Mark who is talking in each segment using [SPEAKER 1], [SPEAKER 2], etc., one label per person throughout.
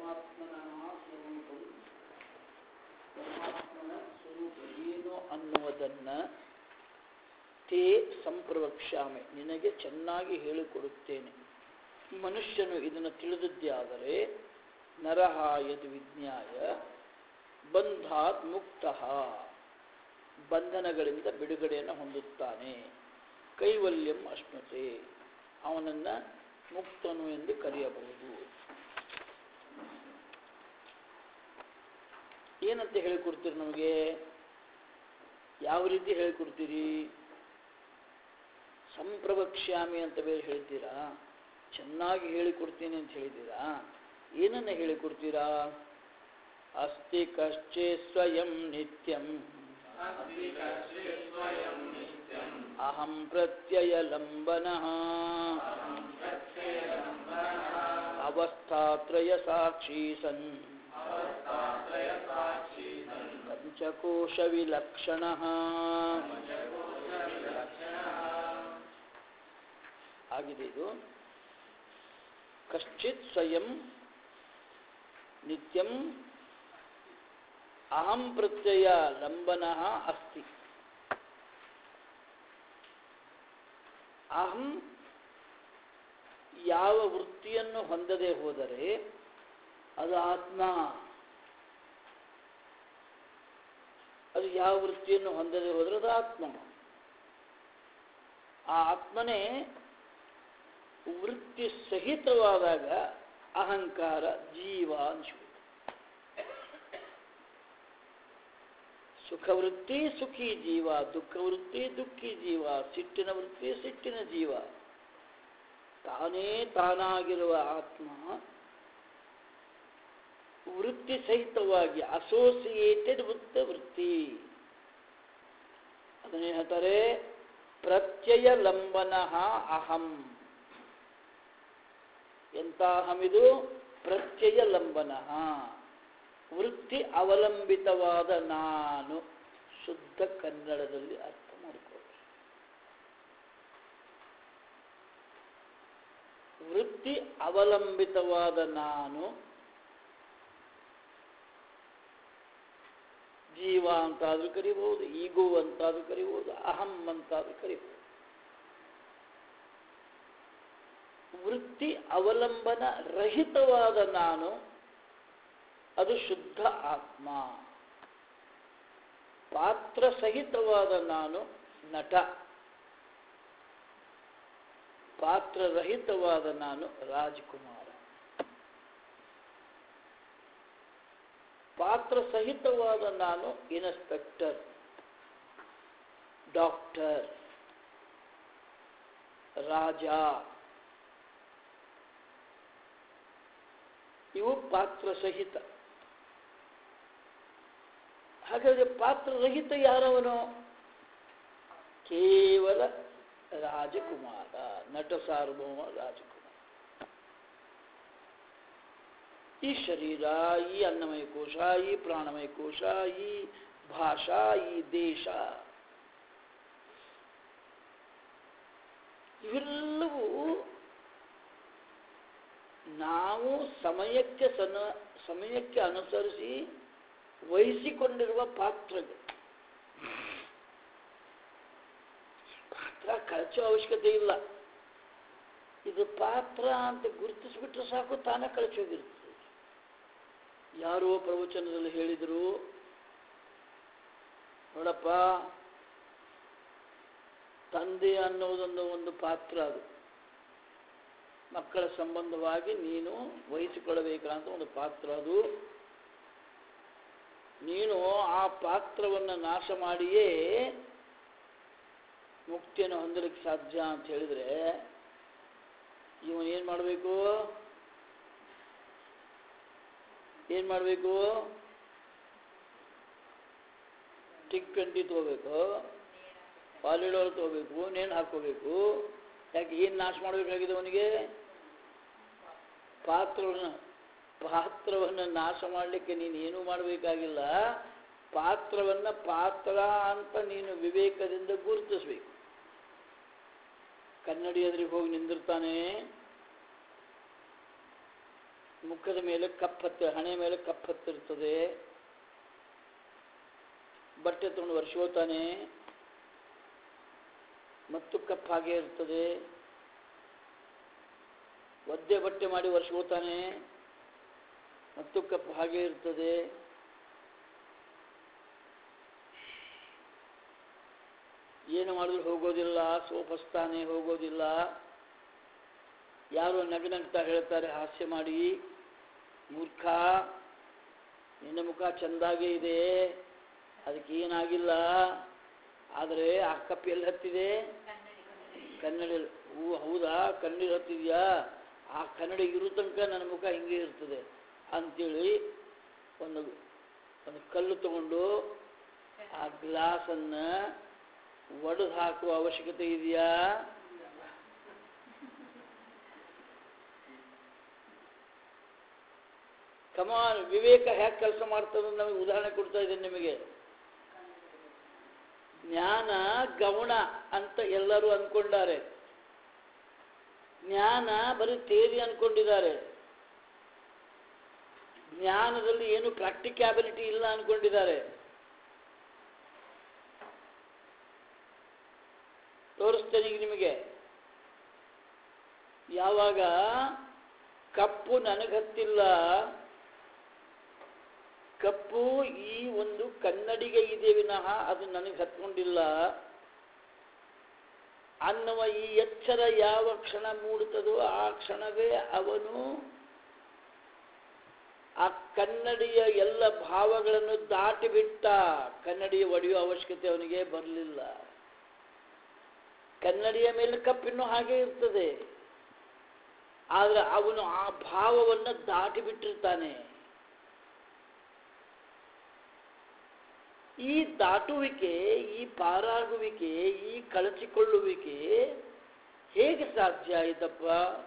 [SPEAKER 1] ಪರಮಾತ್ಮನ ಸ್ವರೂಪವು ಪರಮಾತ್ಮನ ಸ್ವರೂಪ ಏನು ಅನ್ನುವುದನ್ನು ತೇ ಸಂಪ್ರವಕ್ಷ್ಯಾಮೆ ನಿನಗೆ ಚೆನ್ನಾಗಿ ಹೇಳಿಕೊಡುತ್ತೇನೆ ಮನುಷ್ಯನು ಇದನ್ನು ತಿಳಿದದ್ದೇ ಆದರೆ ನರಹ ಯದ್ ವಿಜ್ಞಾಯ ಬಂಧಾತ್ ಮುಕ್ತ ಬಂಧನಗಳಿಂದ ಬಿಡುಗಡೆಯನ್ನು ಹೊಂದುತ್ತಾನೆ ಕೈವಲ್ಯಂ ಅಶ್ನುತೆ ಅವನನ್ನು ಮುಕ್ತನು ಎಂದು ಕರೆಯಬಹುದು ಏನಂತ ಹೇಳಿಕೊಡ್ತೀರಿ ನಮಗೆ ಯಾವ ರೀತಿ ಹೇಳಿಕೊಡ್ತೀರಿ ಸಂಪ್ರವಕ್ಷ್ಯಾಮಿ ಅಂತ ಬೇರೆ ಹೇಳ್ತೀರಾ ಚೆನ್ನಾಗಿ ಹೇಳಿಕೊಡ್ತೀನಿ ಅಂತ ಹೇಳಿದ್ದೀರಾ ಏನನ್ನ ಹೇಳಿಕೊಡ್ತೀರಾ ಅಸ್ತಿ ಕಶ್ಚೇ ಸ್ವಯಂ ನಿತ್ಯಂ ಅಹಂ ಪ್ರತ್ಯಯ ಲಂಬನಃ ಅವಸ್ಥಾತ್ರಯ ಸಾಕ್ಷಿ ಸನ್ ಪಂಚಕೋಶ ವಿಲಕ್ಷಣ ಆಗಿದೆ ಇದು ಕಶ್ಚಿತ್ ಸ್ವಯಂ ನಿತ್ಯಂ ಅಹಂ ಪ್ರತ್ಯಯ ಲಂಬನಃ ಅಸ್ತಿ ಅಹಂ ಯಾವ ವೃತ್ತಿಯನ್ನು ಹೊಂದದೆ ಹೋದರೆ ಅದು ಆತ್ಮ ಅದು ಯಾವ ವೃತ್ತಿಯನ್ನು ಹೊಂದದೆ ಹೋದರೆ ಅದು ಆತ್ಮ ಆ ಆತ್ಮನೇ ವೃತ್ತಿ ಸಹಿತವಾದಾಗ ಅಹಂಕಾರ ಜೀವ ಅನಿಸ್ಬೇಕು ಸುಖ ವೃತ್ತಿ ಸುಖಿ ಜೀವ ದುಃಖ ವೃತ್ತಿ ದುಃಖಿ ಜೀವ ಸಿಟ್ಟಿನ ವೃತ್ತಿ ಸಿಟ್ಟಿನ ಜೀವ ತಾನೇ ತಾನಾಗಿರುವ ಆತ್ಮ ವೃತ್ತಿ ಸಹಿತವಾಗಿ ಅಸೋಸಿಯೇಟೆಡ್ ವೃತ್ತ ವೃತ್ತಿ ಅದನ್ನೇ ಹೇಳ್ತಾರೆ ಪ್ರತ್ಯಯ ಲಂಬನಃ ಅಹಂ ಎಂತ ಅಹಮಿದು ಪ್ರತ್ಯಯ ಲಂಬನಃ ವೃತ್ತಿ ಅವಲಂಬಿತವಾದ ನಾನು ಶುದ್ಧ ಕನ್ನಡದಲ್ಲಿ ಅರ್ಥ ಮಾಡಿಕೊಳ್ಳಿ ವೃತ್ತಿ ಅವಲಂಬಿತವಾದ ನಾನು ಜೀವ ಅಂತಾದ್ರೂ ಕರಿಬಹುದು ಈಗೋ ಅಂತಾದ್ರೂ ಕರಿಬಹುದು ಅಹಂ ಅಂತಾದ್ರೂ ಕರಿಬಹುದು ವೃತ್ತಿ ಅವಲಂಬನ ರಹಿತವಾದ ನಾನು ಅದು ಶುದ್ಧ ಆತ್ಮ ಪಾತ್ರ ಸಹಿತವಾದ ನಾನು ನಟ ಪಾತ್ರರಹಿತವಾದ ನಾನು ರಾಜಕುಮಾರ ಪಾತ್ರ ಸಹಿತವಾದ ನಾನು ಇನ್ಸ್ಪೆಕ್ಟರ್ ಡಾಕ್ಟರ್ ರಾಜ ಇವು ಪಾತ್ರ ಸಹಿತ ಹಾಗಾದರೆ ಪಾತ್ರರಹಿತ ಯಾರವನು ಕೇವಲ ರಾಜಕುಮಾರ ನಟ ಸಾರ್ವಭೌಮ ರಾಜಕುಮಾರ ಈ ಶರೀರ ಈ ಅನ್ನಮಯ ಕೋಶ ಈ ಪ್ರಾಣಮಯ ಕೋಶ ಈ ಭಾಷಾ ಈ ದೇಶ ಇವೆಲ್ಲವೂ ನಾವು ಸಮಯಕ್ಕೆ ಸನ ಸಮಯಕ್ಕೆ ಅನುಸರಿಸಿ ವಹಿಸಿಕೊಂಡಿರುವ ಪಾತ್ರಗಳು ಪಾತ್ರ ಕಳಚೋ ಅವಶ್ಯಕತೆ ಇಲ್ಲ ಇದು ಪಾತ್ರ ಅಂತ ಗುರುತಿಸ್ಬಿಟ್ರೆ ಸಾಕು ತಾನೇ ಕಳಚೋಗಿರ್ತದೆ ಯಾರೋ ಪ್ರವಚನದಲ್ಲಿ ಹೇಳಿದರು ನೋಡಪ್ಪ ತಂದೆ ಅನ್ನೋದೊಂದು ಒಂದು ಪಾತ್ರ ಅದು ಮಕ್ಕಳ ಸಂಬಂಧವಾಗಿ ನೀನು ವಹಿಸಿಕೊಳ್ಳಬೇಕಾದಂಥ ಒಂದು ಪಾತ್ರ ಅದು ನೀನು ಆ ಪಾತ್ರವನ್ನು ನಾಶ ಮಾಡಿಯೇ ಮುಕ್ತಿಯನ್ನು ಹೊಂದಲಿಕ್ಕೆ ಸಾಧ್ಯ ಅಂತ ಹೇಳಿದರೆ ಇವನು ಏನು ಮಾಡಬೇಕು ಏನು ಮಾಡಬೇಕು ಟಿಕ್ ಟ್ವೆಂಟಿ ತೊಗೋಬೇಕು ಪಾಲಿಡೋಲ್ ತೊಗೋಬೇಕು ನೇಣು ಹಾಕೋಬೇಕು ಯಾಕೆ ಏನು ನಾಶ ಮಾಡಬೇಕಾಗಿದೆ ಅವನಿಗೆ ಪಾತ್ರವನ್ನು ಪಾತ್ರವನ್ನು ನಾಶ ಮಾಡಲಿಕ್ಕೆ ನೀನು ಏನೂ ಮಾಡಬೇಕಾಗಿಲ್ಲ ಪಾತ್ರವನ್ನು ಪಾತ್ರ ಅಂತ ನೀನು ವಿವೇಕದಿಂದ ಗುರುತಿಸ್ಬೇಕು ಕನ್ನಡಿ ಎದುರಿಗೆ ಹೋಗಿ ನಿಂದಿರ್ತಾನೆ ಮುಖದ ಮೇಲೆ ಕಪ್ಪತ್ತು ಹಣೆ ಮೇಲೆ ಕಪ್ಪತ್ತಿರ್ತದೆ ಬಟ್ಟೆ ತಗೊಂಡು ವರ್ಷೋತಾನೆ ಮತ್ತು ಕಪ್ಪು ಹಾಗೆ ಇರ್ತದೆ ಒದ್ದೆ ಬಟ್ಟೆ ಮಾಡಿ ವರ್ಷೋತಾನೆ ಮತ್ತು ಕಪ್ಪು ಹಾಗೆ ಇರ್ತದೆ ಏನು ಮಾಡಿದ್ರು ಹೋಗೋದಿಲ್ಲ ಸೋಪಸ್ತಾನೆ ಹೋಗೋದಿಲ್ಲ ಯಾರೋ ನಗನಗ್ತಾ ಹೇಳ್ತಾರೆ ಹಾಸ್ಯ ಮಾಡಿ ಮೂರ್ಖ ನಿನ್ನ ಮುಖ ಚಂದಾಗೆ ಇದೆ ಅದಕ್ಕೆ ಏನಾಗಿಲ್ಲ ಆದರೆ ಆ ಕಪ್ಪು ಎಲ್ಲಿ ಹತ್ತಿದೆ ಕನ್ನಡಿ ಹೂ ಹೌದಾ ಕನ್ನಡಿ ಹತ್ತಿದ್ಯಾ ಆ ಕನ್ನಡಿ ಇರೋ ತನಕ ನನ್ನ ಮುಖ ಹಿಂಗೆ ಇರ್ತದೆ ಅಂತೇಳಿ ಒಂದು ಒಂದು ಕಲ್ಲು ತಗೊಂಡು ಆ ಗ್ಲಾಸನ್ನು ಒಡೆದು ಹಾಕುವ ಅವಶ್ಯಕತೆ ಇದೆಯಾ ಕಮಾನ್ ವಿವೇಕ ಹೇಗೆ ಕೆಲಸ ಮಾಡ್ತದೆ ನಮಗೆ ಉದಾಹರಣೆ ಕೊಡ್ತಾ ಇದ್ದೇನೆ ನಿಮಗೆ ಜ್ಞಾನ ಗೌಣ ಅಂತ ಎಲ್ಲರೂ ಅಂದ್ಕೊಂಡಾರೆ ಜ್ಞಾನ ಬರೀ ತೇರಿ ಅಂದ್ಕೊಂಡಿದ್ದಾರೆ ಜ್ಞಾನದಲ್ಲಿ ಏನು ಪ್ರಾಕ್ಟಿಕ್ಯಾಬಿಲಿಟಿ ಇಲ್ಲ ಅಂದ್ಕೊಂಡಿದ್ದಾರೆ ತೋರಿಸ್ತೇನೆ ಈಗ ನಿಮಗೆ ಯಾವಾಗ ಕಪ್ಪು ನನಗತ್ತಿಲ್ಲ ಕಪ್ಪು ಈ ಒಂದು ಕನ್ನಡಿಗೆ ಇದೆ ವಿನಃ ಅದು ನನಗೆ ಹತ್ಕೊಂಡಿಲ್ಲ ಅನ್ನುವ ಈ ಎಚ್ಚರ ಯಾವ ಕ್ಷಣ ಮೂಡುತ್ತದೋ ಆ ಕ್ಷಣವೇ ಅವನು ಆ ಕನ್ನಡಿಯ ಎಲ್ಲ ಭಾವಗಳನ್ನು ದಾಟಿಬಿಟ್ಟ ಕನ್ನಡಿಯ ಒಡೆಯುವ ಅವಶ್ಯಕತೆ ಅವನಿಗೆ ಬರಲಿಲ್ಲ ಕನ್ನಡಿಯ ಮೇಲೆ ಕಪ್ಪಿನ್ನೂ ಹಾಗೆ ಇರ್ತದೆ ಆದರೆ ಅವನು ಆ ಭಾವವನ್ನು ದಾಟಿಬಿಟ್ಟಿರ್ತಾನೆ ಈ ದಾಟುವಿಕೆ ಈ ಪಾರಾಗುವಿಕೆ ಈ ಕಳಚಿಕೊಳ್ಳುವಿಕೆ ಹೇಗೆ ಸಾಧ್ಯ ಆಯ್ತಪ್ಪ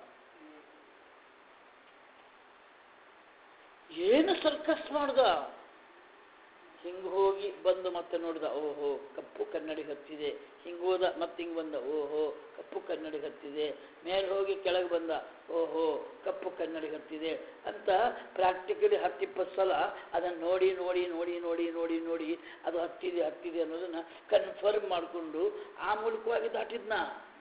[SPEAKER 1] ಏನು ಸರ್ಕಸ್ ಮಾಡ್ದ ಹಿಂಗ್ ಹೋಗಿ ಬಂದು ಮತ್ತೆ ನೋಡ್ದ ಓಹೋ ಕಪ್ಪು ಕನ್ನಡಿ ಹತ್ತಿದೆ ಹಿಂಗ್ ಹೋದ ಮತ್ತೆ ಹಿಂಗ್ ಬಂದ ಓಹೋ ಕಪ್ಪು ಕನ್ನಡಿ ಹತ್ತಿದೆ ಮೇಲೆ ಹೋಗಿ ಕೆಳಗೆ ಬಂದ ಓಹೋ ಕಪ್ಪು ಕನ್ನಡಿ ಹತ್ತಿದೆ ಅಂತ ಪ್ರಾಕ್ಟಿಕಲಿ ಹತ್ತಿಪ್ಪತ್ತು ಸಲ ಅದನ್ನು ನೋಡಿ ನೋಡಿ ನೋಡಿ ನೋಡಿ ನೋಡಿ ನೋಡಿ ಅದು ಹತ್ತಿದೆ ಹತ್ತಿದೆ ಅನ್ನೋದನ್ನ ಕನ್ಫರ್ಮ್ ಮಾಡಿಕೊಂಡು ಆ ಮೂಲಕವಾಗಿ ದಾಟಿದ್ನ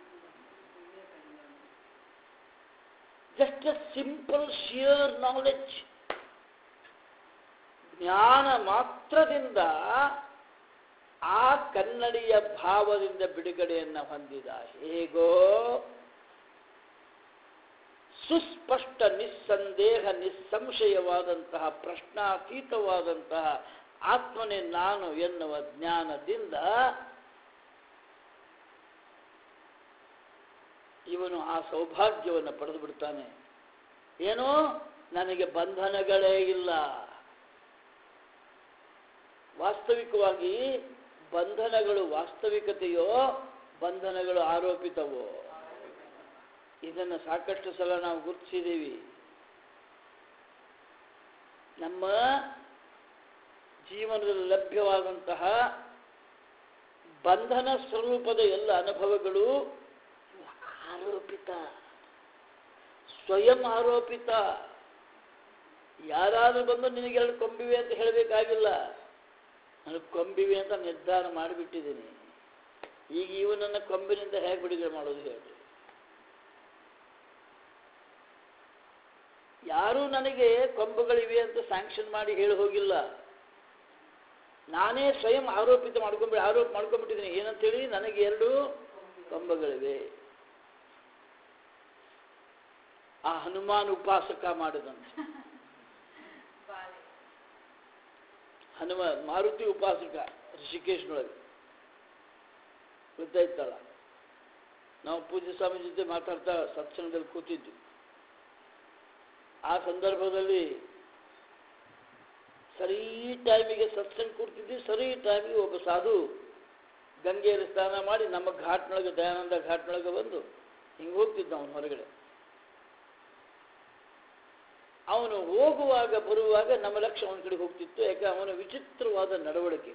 [SPEAKER 1] just uh simple sheer knowledge ಜ್ಞಾನ ಮಾತ್ರದಿಂದ ಆ ಕನ್ನಡಿಯ ಭಾವದಿಂದ ಬಿಡುಗಡೆಯನ್ನು ಹೊಂದಿದ ಹೇಗೋ ಸುಸ್ಪಷ್ಟ ನಿಸ್ಸಂದೇಹ ನಿಸ್ಸಂಶಯವಾದಂತಹ ಪ್ರಶ್ನಾತೀತವಾದಂತಹ ಆತ್ಮನೇ ನಾನು ಎನ್ನುವ ಜ್ಞಾನದಿಂದ ಇವನು ಆ ಸೌಭಾಗ್ಯವನ್ನು ಪಡೆದು ಬಿಡ್ತಾನೆ ಏನೋ ನನಗೆ ಬಂಧನಗಳೇ ಇಲ್ಲ ವಾಸ್ತವಿಕವಾಗಿ ಬಂಧನಗಳು ವಾಸ್ತವಿಕತೆಯೋ ಬಂಧನಗಳು ಆರೋಪಿತವೋ ಇದನ್ನು ಸಾಕಷ್ಟು ಸಲ ನಾವು ಗುರುತಿಸಿದ್ದೀವಿ ನಮ್ಮ ಜೀವನದಲ್ಲಿ ಲಭ್ಯವಾದಂತಹ ಬಂಧನ ಸ್ವರೂಪದ ಎಲ್ಲ ಅನುಭವಗಳು ಆರೋಪಿತ ಸ್ವಯಂ ಆರೋಪಿತ ಯಾರಾದರೂ ಬಂದು ನಿನಗೆ ಎರಡು ಕೊಂಬಿವೆ ಅಂತ ಹೇಳಬೇಕಾಗಿಲ್ಲ ನನಗೆ ಕೊಂಬಿವೆ ಅಂತ ನಿರ್ಧಾರ ಮಾಡಿಬಿಟ್ಟಿದ್ದೀನಿ ಈಗ ಇವನನ್ನು ಕೊಂಬಿನಿಂದ ಹೇಗೆ ಬಿಡುಗಡೆ ಮಾಡೋದು ಹೇಳಿ ಯಾರೂ ನನಗೆ ಕೊಂಬುಗಳಿವೆ ಅಂತ ಸ್ಯಾಂಕ್ಷನ್ ಮಾಡಿ ಹೇಳಿ ಹೋಗಿಲ್ಲ ನಾನೇ ಸ್ವಯಂ ಆರೋಪಿತ ಮಾಡ್ಕೊಂಡ್ಬಿಡಿ ಆರೋಪ ಮಾಡ್ಕೊಂಡ್ಬಿಟ್ಟಿದ್ದೀನಿ ಏನಂತೇಳಿ ನನಗೆ ಎರಡು ಕೊಂಬುಗಳಿವೆ ಆ ಹನುಮಾನ್ ಉಪಾಸಕ ಮಾಡಿದಂತೆ ಹನುಮ ಮಾರುತಿ ಉಪಾಸಕ ಋಷಿಕೇಶ್ನೊಳಗೆ ಗೊತ್ತಾಯ್ತಲ್ಲ ನಾವು ಪೂಜ್ಯ ಸ್ವಾಮಿ ಜೊತೆ ಮಾತಾಡ್ತಾ ಸತ್ಸಂಗದಲ್ಲಿ ಕೂತಿದ್ವಿ ಆ ಸಂದರ್ಭದಲ್ಲಿ ಸರಿ ಟೈಮಿಗೆ ಸತ್ಸಂಗ ಕೂರ್ತಿದ್ವಿ ಸರಿ ಟೈಮಿಗೆ ಒಬ್ಬ ಸಾಧು ಗಂಗೆಯಲ್ಲಿ ಸ್ನಾನ ಮಾಡಿ ನಮ್ಮ ಘಾಟ್ನೊಳಗೆ ದಯಾನಂದ ಘಾಟ್ನೊಳಗೆ ಬಂದು ಹಿಂಗೆ ಹೋಗ್ತಿದ್ದ ಅವನು ಹೊರಗಡೆ ಅವನು ಹೋಗುವಾಗ ಬರುವಾಗ ನಮ್ಮ ಲಕ್ಷ್ಯ ಅವನ ಕಡೆ ಹೋಗ್ತಿತ್ತು ಯಾಕೆ ಅವನ ವಿಚಿತ್ರವಾದ ನಡವಳಿಕೆ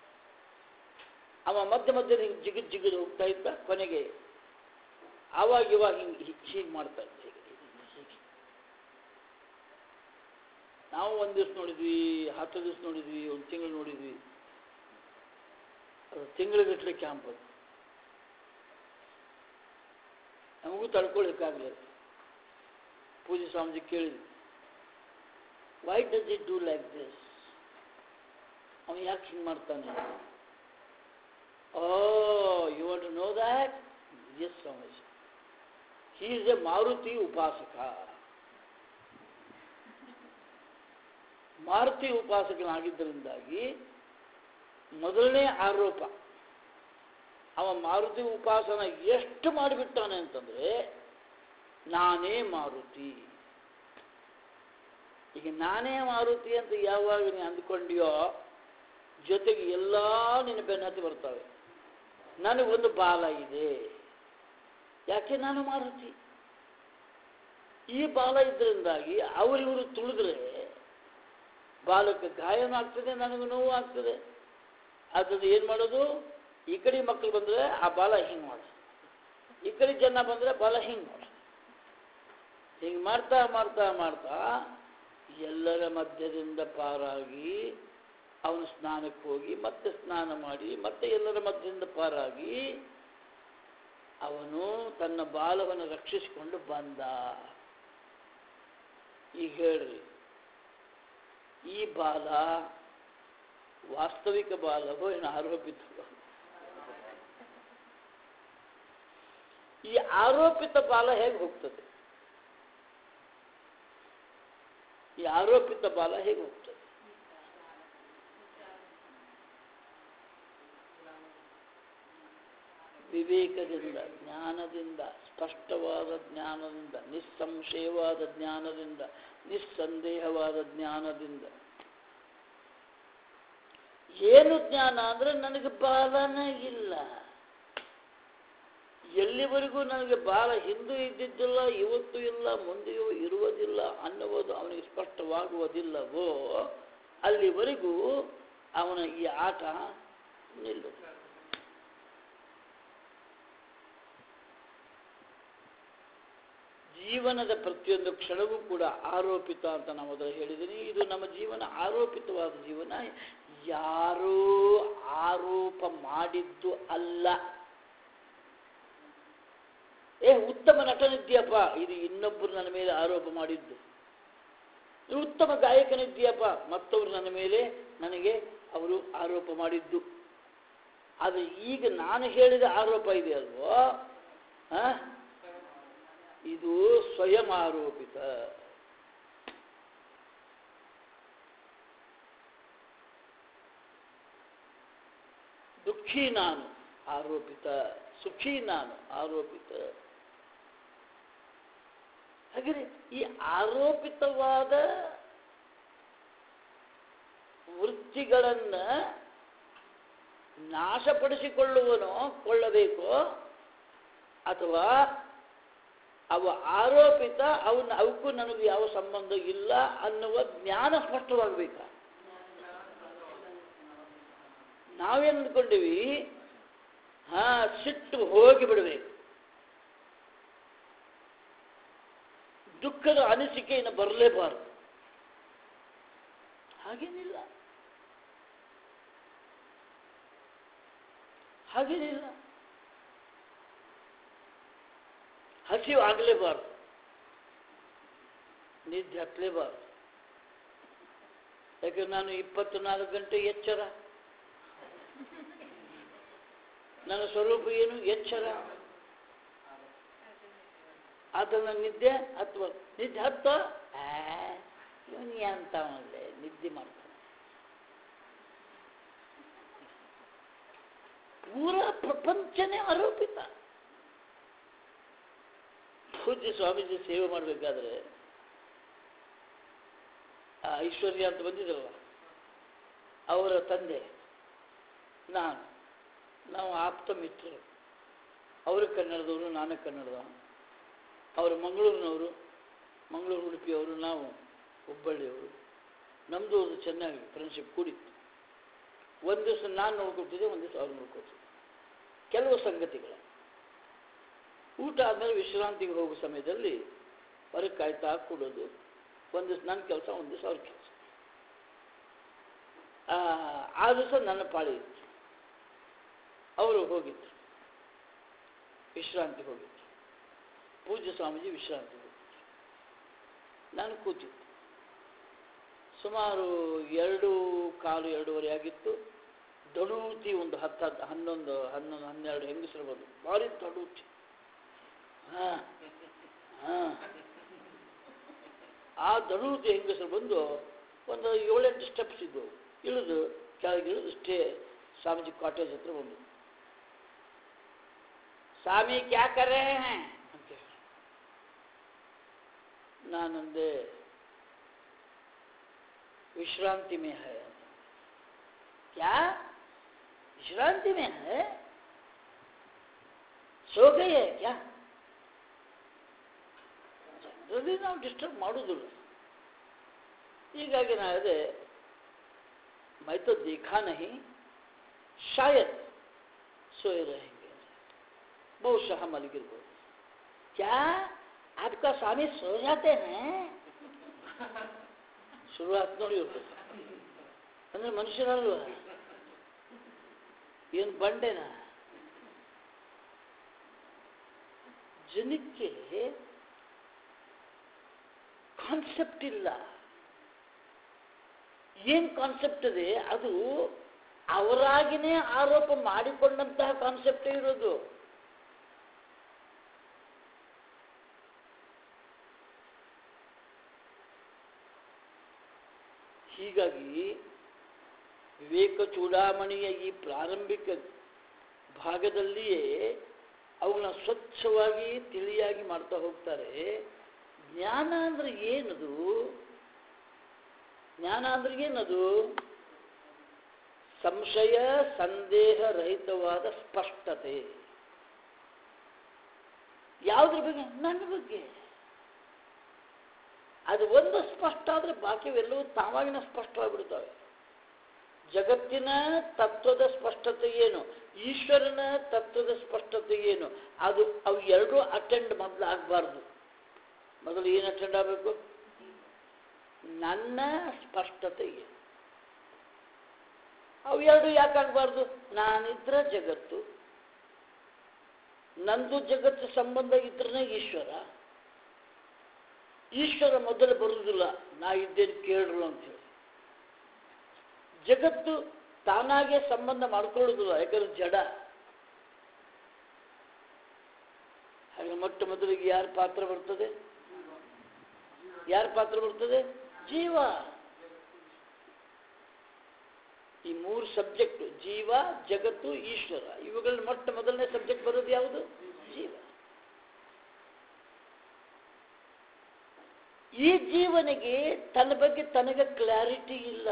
[SPEAKER 1] ಅವ ಮಧ್ಯ ಮಧ್ಯೆ ಹಿಂಗೆ ಜಿಗಿದ್ ಜಿಗಿದು ಹೋಗ್ತಾ ಇದ್ದ ಕೊನೆಗೆ ಆವಾಗ ಇವಾಗ ಹಿಂಗೆ ಹೀಗೆ ಮಾಡ್ತಾ ಇದ್ದ ಹೀಗೆ ಹೀಗೆ ನಾವು ಒಂದು ದಿವ್ಸ ನೋಡಿದ್ವಿ ಹತ್ತು ದಿವ್ಸ ನೋಡಿದ್ವಿ ಒಂದು ತಿಂಗಳು ನೋಡಿದ್ವಿ ಅದು ತಿಂಗಳಿಗಟ್ಟಲೆ ಕ್ಯಾಂಪ್ ಅದು ನಮಗೂ ತಡ್ಕೊಳಿಕ್ಕಾಗಲಿಲ್ಲ ಪೂಜೆ ಸ್ವಾಮೀಜಿ ಕೇಳಿದ್ವಿ why does it do like this ಅವನು ಯಾಕೆ ಹಿಂಗೆ ಮಾಡ್ತಾನೆ oh you want to know that yes Swamiji he is a Maruti ಉಪಾಸಕ ಮಾರುತಿ ಉಪಾಸಕನಾಗಿದ್ದರಿಂದಾಗಿ ಮೊದಲನೇ ಆರೋಪ ಅವ ಮಾರುತಿ ಉಪಾಸನ ಎಷ್ಟು ಮಾಡಿಬಿಟ್ಟಾನೆ ಅಂತಂದ್ರೆ ನಾನೇ ಮಾರುತಿ ಈಗ ನಾನೇ ಮಾರುತಿ ಅಂತ ಯಾವಾಗ ನೀ ಅಂದ್ಕೊಂಡಿಯೋ ಜೊತೆಗೆ ಎಲ್ಲ ನಿನ್ನ ಬೆನ್ನತ್ತಿ ಬರ್ತವೆ ನನಗೊಂದು ಬಾಲ ಇದೆ ಯಾಕೆ ನಾನು ಮಾರುತಿ ಈ ಬಾಲ ಇದ್ದರಿಂದಾಗಿ ಅವರಿವರು ತುಳಿದ್ರೆ ಬಾಲಕ್ಕೆ ಗಾಯನೂ ಆಗ್ತದೆ ನನಗೂ ನೋವು ಆಗ್ತದೆ ಅದ್ರದ್ದು ಏನು ಮಾಡೋದು ಈ ಕಡೆ ಮಕ್ಕಳು ಬಂದರೆ ಆ ಬಾಲ ಹಿಂಗೆ ಮಾಡು ಈ ಕಡೆ ಜನ ಬಂದರೆ ಬಾಲ ಹಿಂಗೆ ಮಾಡು ಹಿಂಗೆ ಮಾಡ್ತಾ ಮಾಡ್ತಾ ಮಾಡ್ತಾ ಎಲ್ಲರ ಮಧ್ಯದಿಂದ ಪಾರಾಗಿ ಅವನು ಸ್ನಾನಕ್ಕೆ ಹೋಗಿ ಮತ್ತೆ ಸ್ನಾನ ಮಾಡಿ ಮತ್ತೆ ಎಲ್ಲರ ಮಧ್ಯದಿಂದ ಪಾರಾಗಿ ಅವನು ತನ್ನ ಬಾಲವನ್ನು ರಕ್ಷಿಸಿಕೊಂಡು ಬಂದ ಈಗ ಹೇಳ್ರಿ ಈ ಬಾಲ ವಾಸ್ತವಿಕ ಬಾಲವೋ ಏನು ಆರೋಪಿತವೋ ಈ ಆರೋಪಿತ ಬಾಲ ಹೇಗೆ ಹೋಗ್ತದೆ ಈ ಆರೋಪಿತ ಬಾಲ ಹೇಗೆ ಹೋಗ್ತದೆ ವಿವೇಕದಿಂದ ಜ್ಞಾನದಿಂದ ಸ್ಪಷ್ಟವಾದ ಜ್ಞಾನದಿಂದ ನಿಸ್ಸಂಶಯವಾದ ಜ್ಞಾನದಿಂದ ನಿಸ್ಸಂದೇಹವಾದ ಜ್ಞಾನದಿಂದ ಏನು ಜ್ಞಾನ ಅಂದ್ರೆ ನನಗೆ ಬಾಲನೇ ಇಲ್ಲ ಎಲ್ಲಿವರೆಗೂ ನನಗೆ ಬಾಲ ಹಿಂದೂ ಇದ್ದಿದ್ದಿಲ್ಲ ಇವತ್ತು ಇಲ್ಲ ಮುಂದೆಯೂ ಇರುವುದಿಲ್ಲ ಅನ್ನುವುದು ಅವನಿಗೆ ಸ್ಪಷ್ಟವಾಗುವುದಿಲ್ಲವೋ ಅಲ್ಲಿವರೆಗೂ ಅವನ ಈ ಆಟ ನಿಲ್ಲುತ್ತದೆ ಜೀವನದ ಪ್ರತಿಯೊಂದು ಕ್ಷಣವೂ ಕೂಡ ಆರೋಪಿತ ಅಂತ ನಾವು ಮೊದಲು ಹೇಳಿದ್ದೀನಿ ಇದು ನಮ್ಮ ಜೀವನ ಆರೋಪಿತವಾದ ಜೀವನ ಯಾರೂ ಆರೋಪ ಮಾಡಿದ್ದು ಅಲ್ಲ ಏ ಉತ್ತಮ ನಟನಿದ್ದೀಯಪ್ಪ ಇದು ಇನ್ನೊಬ್ಬರು ನನ್ನ ಮೇಲೆ ಆರೋಪ ಮಾಡಿದ್ದು ನೀನು ಉತ್ತಮ ಗಾಯಕನಿದ್ದೀಯಪ್ಪ ಮತ್ತವರು ನನ್ನ ಮೇಲೆ ನನಗೆ ಅವರು ಆರೋಪ ಮಾಡಿದ್ದು ಆದರೆ ಈಗ ನಾನು ಹೇಳಿದ ಆರೋಪ ಇದೆ ಅಲ್ವೋ ಆ? ಇದು ಸ್ವಯಂ ಆರೋಪಿತ ದುಃಖಿ ನಾನು ಆರೋಪಿತ ಸುಖಿ ನಾನು ಆರೋಪಿತ ಹಾಗೆ ಈ ಆರೋಪಿತವಾದ ವೃತ್ತಿಗಳನ್ನ ನಾಶಪಡಿಸಿಕೊಳ್ಳುವನೋ ಕೊಳ್ಳಬೇಕೋ ಅಥವಾ ಅವ ಆರೋಪಿತ ಅವನ ಅವಕ್ಕೂ ನನಗೂ ಯಾವ ಸಂಬಂಧ ಇಲ್ಲ ಅನ್ನುವ ಜ್ಞಾನ ಸ್ಪಷ್ಟವಾಗಬೇಕ ನಾವೇನು ಅಂದ್ಕೊಂಡಿವಿ ಹಾ ಸಿಟ್ಟು ಹೋಗಿ ಬಿಡಬೇಕು ದುಃಖದ ಅನಿಸಿಕೆ ಇನ್ನು ಬರಲೇಬಾರದು ಹಾಗೇನಿಲ್ಲ ಹಾಗೇನಿಲ್ಲ ಹಸಿವು ಆಗಲೇಬಾರ್ದು ನಿದ್ದೆ ಹತ್ತಲೇಬಾರ್ದು ಯಾಕೆ ನಾನು ಇಪ್ಪತ್ತು ನಾಲ್ಕು ಗಂಟೆ ಎಚ್ಚರ ನನ್ನ ಸ್ವರೂಪ ಏನು ಎಚ್ಚರ ಅದನ್ನ ನಿದ್ದೆ ಹತ್ತುವ ನಿದ್ದೆ ಹತ್ತ ಇವನು ಅಂತವನಲ್ಲೇ ನಿದ್ದೆ ಮಾಡ್ತಾನೆ ಪೂರ ಪ್ರಪಂಚನೇ ಆರೋಪಿತ ಪೂಜ್ಯ ಸ್ವಾಮೀಜಿ ಸೇವೆ ಮಾಡಬೇಕಾದ್ರೆ ಆ ಐಶ್ವರ್ಯ ಅಂತ ಬಂದಿದ್ರಲ್ಲ ಅವರ ತಂದೆ ನಾನು ನಾವು ಆಪ್ತ ಮಿತ್ರರು ಅವರು ಕನ್ನಡದವರು ನಾನು ಕನ್ನಡದವ ಅವರು ಮಂಗಳೂರಿನವರು ಮಂಗಳೂರು ಉಡುಪಿಯವರು ನಾವು ಹುಬ್ಬಳ್ಳಿಯವರು ನಮ್ಮದು ಒಂದು ಚೆನ್ನಾಗಿ ಫ್ರೆಂಡ್ಶಿಪ್ ಕೂಡಿತ್ತು ಒಂದು ದಿವಸ ನಾನು ನೋಡ್ಕೊತಿದ್ದೆ ಒಂದು ದಿವಸ ಅವ್ರು ನೋಡ್ಕೊತಿದ್ದೆ ಕೆಲವು ಸಂಗತಿಗಳು ಊಟ ಆದಮೇಲೆ ವಿಶ್ರಾಂತಿಗೆ ಹೋಗೋ ಸಮಯದಲ್ಲಿ ಹೊರಗೆ ಕಾಯ್ತಾ ಕೂಡೋದು ಒಂದು ದಿವಸ ನನ್ನ ಕೆಲಸ ಒಂದು ದಿವಸ ಅವ್ರ ಕೆಲಸ ಆ ದಿವಸ ನನ್ನ ಪಾಳಿ ಇತ್ತು ಅವರು ಹೋಗಿದ್ರು ವಿಶ್ರಾಂತಿ ಹೋಗಿದ್ರು ಪೂಜ್ಯ ಸ್ವಾಮೀಜಿ ವಿಶ್ರಾಂತಿ ಹೋಗಿದ್ರು ನಾನು ಕೂತಿದ್ದೆ ಸುಮಾರು ಎರಡು ಕಾಲು ಎರಡೂವರೆ ಆಗಿತ್ತು ದಡೂತಿ ಒಂದು ಹತ್ತು ಹತ್ತು ಹನ್ನೊಂದು ಹನ್ನೊಂದು ಹನ್ನೆರಡು ಹೆಂಗಸರು ಬಂದು ಭಾರಿ ದಡೂತಿ ಹಾಂ ಹಾಂ ಆ ದಡೂತಿ ಹೆಂಗಸರು ಬಂದು ಒಂದು ಏಳೆಂಟು ಸ್ಟೆಪ್ಸ್ ಇದ್ದವು ಇಳಿದು ಕೆಳಗೆ ಇಳಿದು ಸ್ಟೇ ಸ್ವಾಮೀಜಿ ಕಾಟೇಜ್ ಹತ್ರ ಬಂದು ಸ್ವಾಮಿ ಕ್ಯಾ ಕರೆ ಅಂತ ಹೇಳಿ ನಾನಂದೆ विश्रांति में है क्या विश्रांति में है सो गई है क्या ಜನರಲಿ ನಾವು ಡಿಸ್ಟರ್ಬ್ ಮಾಡೋದಿಲ್ಲ ಹೀಗಾಗಿ ನಾ ಅದೇ ಮೈ तो देखा नहीं शायद सोए रहेंगे ಬಹುಶಃ ಮಲಗಿರ್ಬೋದು क्या आपका स्वामी सो जाते हैं ಶುರುವಾತ್ ನೋಡಿ ಇರ್ತದೆ ಅಂದ್ರೆ ಮನುಷ್ಯರಲ್ವ ಏನು ಬಂಡೆನ ಜನಕ್ಕೆ ಕಾನ್ಸೆಪ್ಟ್ ಇಲ್ಲ ಏನ್ ಕಾನ್ಸೆಪ್ಟ್ ಇದೆ ಅದು ಅವರಾಗಿನೇ ಆರೋಪ ಮಾಡಿಕೊಂಡಂತಹ ಕಾನ್ಸೆಪ್ಟೇ ಇರೋದು ಹೀಗಾಗಿ ವಿವೇಕ ಚೂಡಾಮಣಿಯ ಈ ಪ್ರಾರಂಭಿಕ ಭಾಗದಲ್ಲಿಯೇ ಅವುಗಳನ್ನ ಸ್ವಚ್ಛವಾಗಿ ತಿಳಿಯಾಗಿ ಮಾಡ್ತಾ ಹೋಗ್ತಾರೆ ಜ್ಞಾನ ಅಂದ್ರೆ ಏನದು ಜ್ಞಾನ ಅಂದ್ರೆ ಏನದು ಸಂಶಯ ಸಂದೇಹ ರಹಿತವಾದ ಸ್ಪಷ್ಟತೆ ಯಾವುದ್ರ ಬಗ್ಗೆ ನನ್ನ ಬಗ್ಗೆ ಅದು ಒಂದು ಸ್ಪಷ್ಟ ಆದರೆ ಬಾಕಿವೆಲ್ಲವೂ ತಾವಾಗಿನ ಸ್ಪಷ್ಟವಾಗಿಬಿಡ್ತವೆ ಜಗತ್ತಿನ ತತ್ವದ ಸ್ಪಷ್ಟತೆ ಏನು ಈಶ್ವರನ ತತ್ವದ ಸ್ಪಷ್ಟತೆ ಏನು ಅದು ಅವು ಎರಡೂ ಅಟೆಂಡ್ ಮೊದಲು ಆಗಬಾರ್ದು ಮೊದಲು ಏನು ಅಟೆಂಡ್ ಆಗಬೇಕು ನನ್ನ ಸ್ಪಷ್ಟತೆ ಏನು ಅವು ಎರಡು ಯಾಕೆ ಆಗಬಾರ್ದು ನಾನಿದ್ರೆ ಜಗತ್ತು ನಂದು ಜಗತ್ತು ಸಂಬಂಧ ಇದ್ರನೇ ಈಶ್ವರ ಈಶ್ವರ ಮೊದಲು ಬರುವುದಿಲ್ಲ ನಾ ಇದ್ದೇನೆ ಕೇಳ್ರು ಅಂತೇಳಿ ಜಗತ್ತು ತಾನಾಗೆ ಸಂಬಂಧ ಮಾಡ್ಕೊಳ್ಳೋದಿಲ್ಲ ಯಾಕಂದ್ರೆ ಜಡ ಹಾಗೆ ಮೊಟ್ಟ ಮೊದಲಿಗೆ ಯಾರ ಪಾತ್ರ ಬರ್ತದೆ ಯಾರ ಪಾತ್ರ ಬರ್ತದೆ ಜೀವ ಈ ಮೂರು ಸಬ್ಜೆಕ್ಟ್ ಜೀವ ಜಗತ್ತು ಈಶ್ವರ ಇವುಗಳಲ್ಲಿ ಮೊಟ್ಟ ಮೊದಲನೇ ಸಬ್ಜೆಕ್ಟ್ ಬರೋದು ಯಾವುದು ಜೀವ ಈ ಜೀವನಿಗೆ ತನ್ನ ಬಗ್ಗೆ ತನಗೆ ಕ್ಲಾರಿಟಿ ಇಲ್ಲ